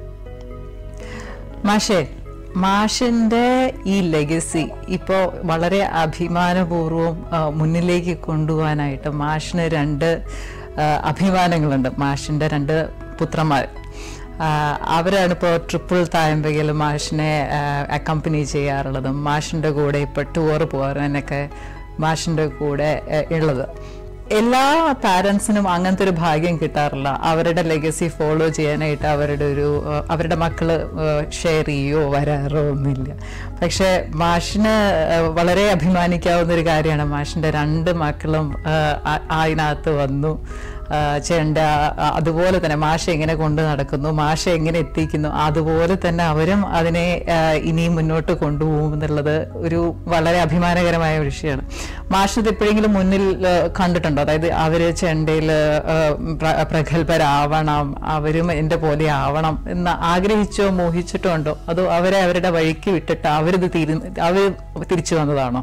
മാഷേ മാഷിന്റെ ഈ ലെഗസി ഇപ്പോൾ വളരെ അഭിമാനപൂർവ്വം ആ, മുന്നിലേക്ക് കൊണ്ടുപോകാനായിട്ട് മാഷിന് രണ്ട് ആ, അഭിമാനങ്ങളുണ്ട് മാഷിന്റെ രണ്ട് പുത്രന്മാർ ആ, അവരാണ് ഇപ്പോൾ ട്രിപ്പിൾ തായമ്പകയിൽ മാഷിനെ അക്കമ്പനി ചെയ്യാറുള്ളതും മാഷിന്റെ കൂടെ ഇപ്പോൾ ടൂർ പോകാനൊക്കെ മാഷിന്റെ കൂടെ ആ, ഉള്ളത് എല്ലാ പാരൻസിനും അങ്ങനത്തെ ഒരു ഭാഗ്യം കിട്ടാറില്ല അവരുടെ ലെഗസി ഫോളോ ചെയ്യാനായിട്ട് അവരുടെ ഒരു ആ, അവരുടെ മക്കള് ഷെയർ ചെയ്യോ വരാറോ ഒന്നുമില്ല പക്ഷെ മാഷിന് ആ, വളരെ അഭിമാനിക്കാവുന്ന ഒരു കാര്യമാണ് മാഷിന്റെ രണ്ട് മക്കളും ആ, ആ- അതിനകത്ത് വന്നു ആ, ചെണ്ട ആ, അതുപോലെ തന്നെ മാഷ എങ്ങനെ കൊണ്ടു നടക്കുന്നു മാഷ എങ്ങനെ എത്തിക്കുന്നു അതുപോലെ തന്നെ അവരും അതിനെ ആ, ഇനിയും മുന്നോട്ട് കൊണ്ടുപോകും എന്നുള്ളത് ഒരു വളരെ അഭിമാനകരമായ ഒരു വിഷയമാണ് മാഷിത് എപ്പോഴെങ്കിലും മുന്നിൽ ആ, കണ്ടിട്ടുണ്ടോ അതായത് അവര് ചെണ്ടയിൽ പ്രഗത്ഭരാവണം അവരും എന്റെ പോലെ ആവണം എന്ന് ആഗ്രഹിച്ചോ മോഹിച്ചിട്ടോ ഉണ്ടോ അതോ അവരെ അവരുടെ വഴിക്ക് വിട്ടിട്ട് അവരിത് തീരു അവർ തിരിച്ചു വന്നതാണോ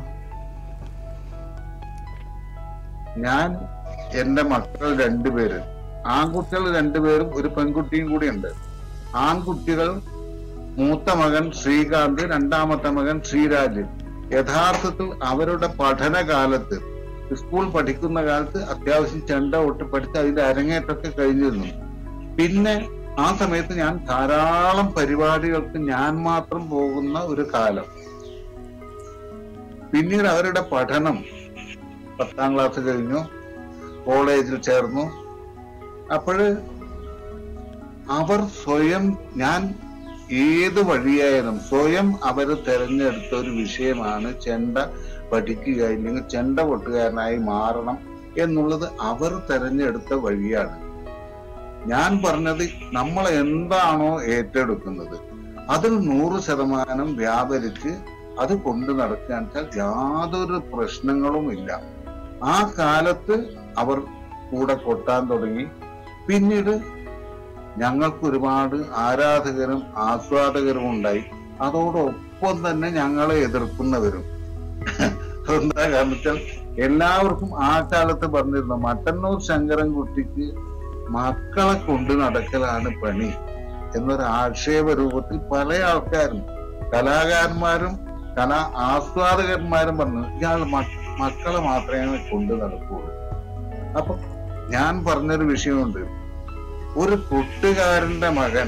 ഞാൻ എന്റെ മക്കൾ രണ്ടുപേര് ആൺകുട്ടികൾ രണ്ടുപേരും ഒരു പെൺകുട്ടിയും കൂടിയുണ്ട് ആൺകുട്ടികൾ മൂത്ത മകൻ ശ്രീകാന്ത് രണ്ടാമത്തെ മകൻ ശ്രീരാജ് യഥാർത്ഥത്തിൽ അവരുടെ പഠനകാലത്ത് സ്കൂൾ പഠിക്കുന്ന കാലത്ത് അത്യാവശ്യം ചെണ്ട ഒട്ട് പഠിച്ച് അതിന്റെ അരങ്ങേറ്റമൊക്കെ കഴിഞ്ഞിരുന്നു പിന്നെ ആ സമയത്ത് ഞാൻ ധാരാളം പരിപാടികൾക്ക് ഞാൻ മാത്രം പോകുന്ന ഒരു കാലം പിന്നീട് അവരുടെ പഠനം പത്താം ക്ലാസ് കഴിഞ്ഞു കോളേജിൽ ചേർന്നു അപ്പോഴ് അവർ സ്വയം ഞാൻ ഏത് വഴിയായാലും സ്വയം അവർ തെരഞ്ഞെടുത്ത ഒരു വിഷയമാണ് ചെണ്ട പഠിക്കുക ഇല്ലെങ്കിൽ ചെണ്ട കൊട്ടുകാരനായി മാറണം എന്നുള്ളത് അവർ തെരഞ്ഞെടുത്ത വഴിയാണ് ഞാൻ പറഞ്ഞത് നമ്മൾ എന്താണോ ഏറ്റെടുക്കുന്നത് അതിൽ നൂറ് ശതമാനം വ്യാപരിച്ച് അത് കൊണ്ടു നടക്കാൻ വെച്ചാൽ യാതൊരു പ്രശ്നങ്ങളും ഇല്ല ആ കാലത്ത് അവർ കൂടെ കൊട്ടാൻ തുടങ്ങി പിന്നീട് ഞങ്ങൾക്ക് ഒരുപാട് ആരാധകരും ആസ്വാദകരും ഉണ്ടായി അതോടൊപ്പം തന്നെ ഞങ്ങളെ എതിർക്കുന്നവരും എന്താ കാരണം വെച്ചാൽ എല്ലാവർക്കും ആ കാലത്ത് പറഞ്ഞിരുന്നു മട്ടന്നൂർ ശങ്കരൻകുട്ടിക്ക് മക്കളെ കൊണ്ട് നടക്കലാണ് പണി എന്നൊരു ആക്ഷേപ രൂപത്തിൽ പല ആൾക്കാരും കലാകാരന്മാരും കലാ ആസ്വാദകന്മാരും പറഞ്ഞു ഇയാൾ മ- മക്കളെ മാത്രമേ കൊണ്ട് നടക്കുള്ളൂ അപ്പൊ ഞാൻ പറഞ്ഞൊരു വിഷയമുണ്ട് ഒരു കൊട്ടുകാരന്റെ മകൻ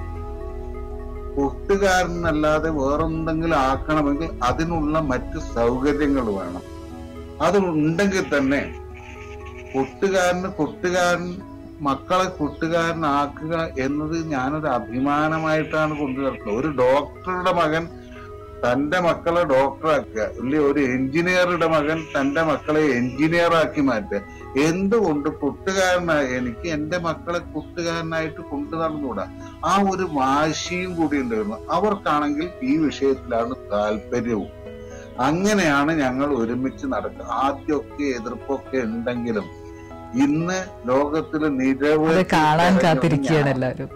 കൊട്ടുകാരനല്ലാതെ വേറെന്തെങ്കിലും ആക്കണമെങ്കിൽ അതിനുള്ള മറ്റ് സൗകര്യങ്ങൾ വേണം അത് ഉണ്ടെങ്കിൽ തന്നെ കൊട്ടുകാരന് കൊട്ടുകാരൻ മക്കളെ കൊട്ടുകാരനാക്കുക എന്നത് ഞാനൊരു അഭിമാനമായിട്ടാണ് കൊണ്ടു നടക്കുന്നത് ഒരു ഡോക്ടറുടെ മകൻ തന്റെ മക്കളെ ഡോക്ടറാക്കുക ഇല്ലേ ഒരു എഞ്ചിനീയറുടെ മകൻ തന്റെ മക്കളെ എഞ്ചിനീയർ ആക്കി മാറ്റുക എന്തുകൊണ്ട് കൂട്ടുകാരനായി എനിക്ക് എന്റെ മക്കളെ കൂട്ടുകാരനായിട്ട് കൊണ്ടു നടന്നുകൂടാ ആ ഒരു വാശിയും കൂടി ഉണ്ടായിരുന്നു അവർക്കാണെങ്കിൽ ഈ വിഷയത്തിലാണ് താല്പര്യവും അങ്ങനെയാണ് ഞങ്ങൾ ഒരുമിച്ച് നടക്കുക ആദ്യമൊക്കെ എതിർപ്പൊക്കെ ഉണ്ടെങ്കിലും ഇന്ന് ലോകത്തിൽ അത് നിരവധി കാണാൻ തരങ്ങളിൽ കാത്തിരിക്കുകയാണ് ഞാൻ എല്ലാവരും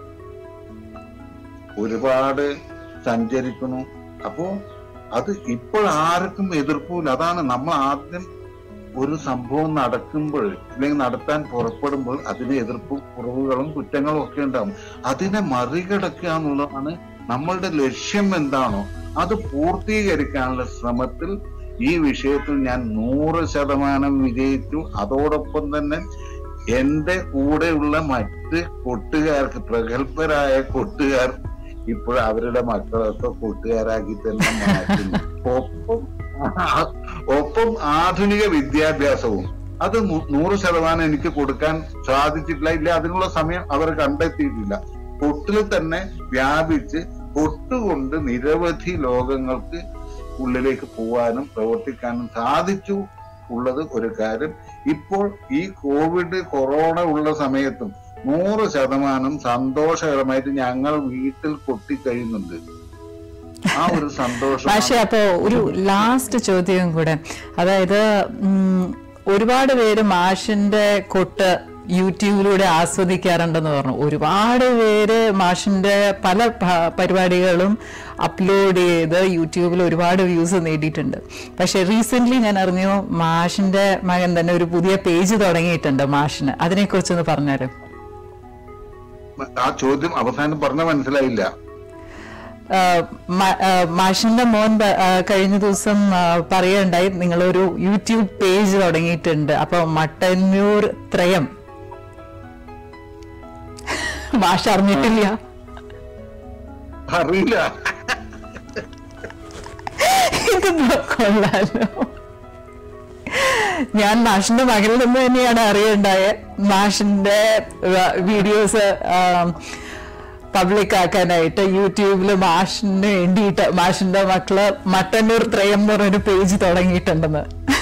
ഒരുപാട് സഞ്ചരിക്കുന്നു അപ്പോ അത് ഇപ്പോൾ ആർക്കും എതിർപ്പില്ല അതാണ് നമ്മൾ ആദ്യം ഒരു സംഭവം നടക്കുമ്പോൾ അല്ലെങ്കിൽ നടത്താൻ പുറപ്പെടുമ്പോൾ അതിന് എതിർപ്പും കുറവുകളും കുറ്റങ്ങളും ഒക്കെ ഉണ്ടാവും അതിനെ മറികടക്കുക എന്നുള്ളതാണ് നമ്മളുടെ ലക്ഷ്യം എന്താണോ അത് പൂർത്തീകരിക്കാനുള്ള ശ്രമത്തിൽ ഈ വിഷയത്തിൽ ഞാൻ നൂറ് ശതമാനം വിജയിച്ചു അതോടൊപ്പം തന്നെ എന്റെ കൂടെയുള്ള മറ്റ് കൊട്ടുകാർക്ക് പ്രഗത്ഭരായ കൊട്ടുകാർ ഇപ്പോൾ അവരുടെ മക്കളൊക്കെ കൂട്ടുകാരാക്കി തന്നെ മാറ്റുന്നു ഒപ്പം ഒപ്പം ആധുനിക വിദ്യാഭ്യാസവും അത് നൂ- നൂറ് ശതമാനം എനിക്ക് കൊടുക്കാൻ സാധിച്ചിട്ടില്ല ഇല്ല അതിനുള്ള സമയം അവർ കണ്ടെത്തിയിട്ടില്ല കൊട്ടിൽ തന്നെ വ്യാപിച്ച് കൊട്ടുകൊണ്ട് നിരവധി ലോകങ്ങൾക്ക് ഉള്ളിലേക്ക് പോവാനും പ്രവർത്തിക്കാനും സാധിച്ചു ഉള്ളത് ഒരു കാര്യം ഇപ്പോൾ ഈ കോവിഡ് കൊറോണ ഉള്ള സമയത്തും നൂറ് ശതമാനം സന്തോഷകരമായിട്ട് ഞങ്ങൾ വീട്ടിൽ കൊട്ടിക്കഴിയുന്നുണ്ട് ആ ഒരു സന്തോഷം പക്ഷെ അപ്പോ ഒരു ലാസ്റ്റ് ചോദ്യം കൂടെ അതായത് ഉം, ഒരുപാട് പേര് മാഷിന്റെ കൊട്ട് യൂട്യൂബിലൂടെ ആസ്വദിക്കാറുണ്ടെന്ന് പറഞ്ഞു ഒരുപാട് പേര് മാഷിന്റെ പല പ- പരിപാടികളും അപ്ലോഡ് ചെയ്ത് യൂട്യൂബിൽ ഒരുപാട് വ്യൂസ് നേടിയിട്ടുണ്ട് പക്ഷെ റീസെന്റ് ഞാൻ അറിഞ്ഞു മാഷിന്റെ മകൻ തന്നെ ഒരു പുതിയ പേജ് തുടങ്ങിയിട്ടുണ്ട് മാഷിന് അതിനെക്കുറിച്ചൊന്ന് പറഞ്ഞുതരും ആ ചോദ്യം അവസാനം പറഞ്ഞ മനസ്സിലായില്ല ആഹ് മ- ആഹ് മാഷിന്റെ മോൻ പ- ആഹ് കഴിഞ്ഞ ദിവസം ആഹ് പറയുകയുണ്ടായി നിങ്ങളൊരു യൂട്യൂബ് പേജ് തുടങ്ങിയിട്ടുണ്ട് അപ്പൊ മട്ടന്നൂർ ത്രയം മാഷ് അറിഞ്ഞിട്ടില്ല അറിയില്ല ഇത് കൊള്ളാലോ ഞാൻ മാഷിന്റെ മകനിൽ നിന്ന് തന്നെയാണ് അറിയുണ്ടായത് മാഷിന്റെ വീഡിയോസ് പബ്ലിക് ആക്കാനായിട്ട് യൂട്യൂബിൽ മാഷിന് വേണ്ടിയിട്ട് മാഷിന്റെ മക്കള് മട്ടന്നൂർ ത്രയം എന്ന് പറഞ്ഞൊരു പേജ് തുടങ്ങിയിട്ടുണ്ടെന്ന്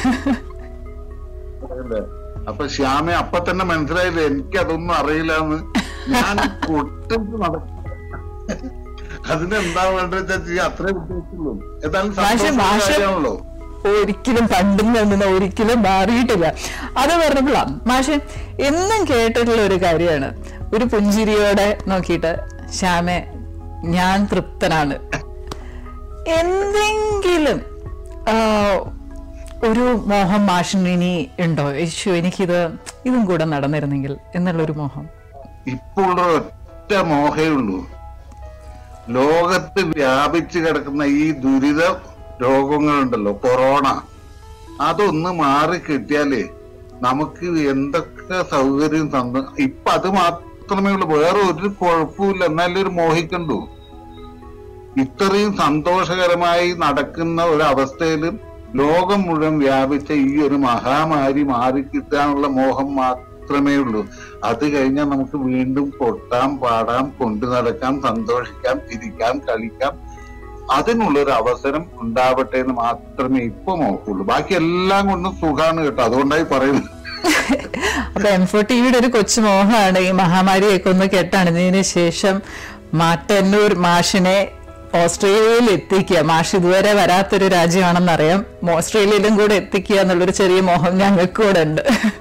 അല്ലേ? അപ്പൊ ശ്യാമെ അപ്പൊ തന്നെ മനസ്സിലായില്ലേ എനിക്ക് അതൊന്നും അറിയില്ല എന്ന് ഞാൻ ഒട്ടും നടക്കും അതിനെന്താ വേണ്ടത് വെച്ചാൽ ചെയ്യാം അത്രേ ഉദ്ദേശിച്ചുള്ളൂ ഏതായാലും മാഷെ, സന്തോഷമുള്ള മാഷെ- കാര്യമാണല്ലോ ഒരിക്കലും പണ്ടും നിന്ന് ഒരിക്കലും മാറിയിട്ടില്ല അത് പറഞ്ഞപ്പോഴാ മാഷെ എന്നും കേട്ടിട്ടുള്ള ഒരു കാര്യമാണ് ഒരു പുഞ്ചിരിയോടെ നോക്കിയിട്ട് ശ്യാമെ ഞാൻ തൃപ്തനാണ് എന്തെങ്കിലും ആ, ഒരു മോഹം മാഷിന് ഇനി ഉണ്ടോ യേശു എനിക്കിത് ഇതും കൂടെ നടന്നിരുന്നെങ്കിൽ എന്നുള്ളൊരു മോഹം ഇപ്പോൾ ഒറ്റ മോഹേ ഉള്ളൂ ലോകത്ത് വ്യാപിച്ചു കിടക്കുന്ന ഈ ദുരിത രോഗങ്ങളുണ്ടല്ലോ കൊറോണ അതൊന്ന് മാറി കിട്ടിയാലേ നമുക്ക് എന്തൊക്കെ സൗകര്യം തന്നു ഇപ്പൊ അത് മാത്രമേ ഉള്ളൂ വേറെ ഒരു കുഴപ്പമില്ല എന്നാലും ഒരു മോഹിക്കണ്ടു ഇത്രയും സന്തോഷകരമായി നടക്കുന്ന ഒരു അവസ്ഥയിലും ലോകം മുഴുവൻ വ്യാപിച്ച ഈ ഒരു മഹാമാരി മാറിക്കിട്ടാനുള്ള മോഹം മാത്രമേ ഉള്ളൂ അത് കഴിഞ്ഞാൽ നമുക്ക് വീണ്ടും കൊട്ടാം പാടാം കൊണ്ടു നടക്കാം സന്തോഷിക്കാം ചിരിക്കാം കളിക്കാം അതിനുള്ള ഒരു അവസരം ഉണ്ടാവട്ടെ എന്ന് മാത്രമേ ഇപ്പൊ നോക്കുള്ളൂ ബാക്കി എല്ലാം കൊണ്ടും സുഖാണ് കേട്ടോ അതുകൊണ്ടായി പറയുന്നത് അപ്പൊ എം ഫോർ ടിവിയുടെ ഒരു കൊച്ചു മോഹമാണ് ഈ മഹാമാരിയൊക്കെ ഒന്ന് കെട്ടണിഞ്ഞതിന് ശേഷം മാറ്റന്നൂർ മാഷിനെ ഓസ്ട്രേലിയയിൽ എത്തിക്കുക മാഷ് ഇതുവരെ വരാത്തൊരു രാജ്യമാണെന്നറിയാം ഓസ്ട്രേലിയയിലും കൂടെ എത്തിക്കുക എന്നുള്ളൊരു ചെറിയ മോഹം ഞങ്ങൾക്ക് കൂടെ ഉണ്ട്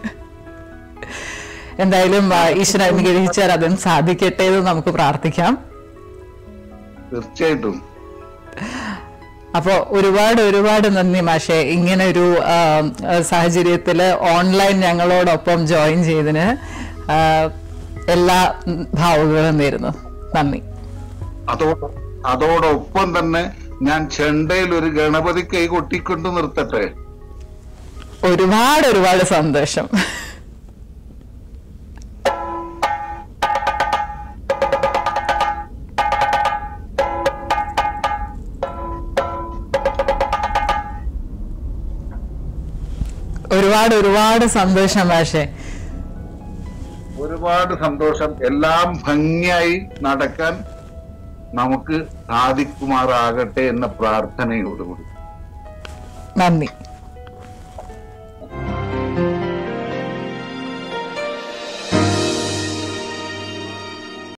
എന്തായാലും ആ, ഈശ്വരൻ അനുഗ്രഹിച്ചാൽ അതും സാധിക്കട്ടെ എന്ന് നമുക്ക് പ്രാർത്ഥിക്കാം തീർച്ചയായിട്ടും അപ്പോ ഒരുപാട് ഒരുപാട് നന്ദി മാഷെ ഇങ്ങനെ ഒരു ആ, സാഹചര്യത്തില് ഓൺലൈൻ ഞങ്ങളോടൊപ്പം ജോയിൻ ചെയ്തതിന് ആ, എല്ലാ ഉം, ഭാവുകളും നേരുന്നു നന്ദി അതോട് അതോടൊപ്പം തന്നെ ഞാൻ ചെണ്ടയിൽ ഒരു ഗണപതി കൈ കൊട്ടിക്കൊണ്ട് നിർത്തട്ടെ ഒരുപാട് ഒരുപാട് സന്തോഷം ഒരുപാട് ഒരുപാട് സന്തോഷം മാഷെ ഒരുപാട് സന്തോഷം എല്ലാം ഭംഗിയായി നടക്കാൻ നമുക്ക് സാധിക്കുമാറാകട്ടെ എന്ന പ്രാർത്ഥനയോടുകൂടി നന്ദി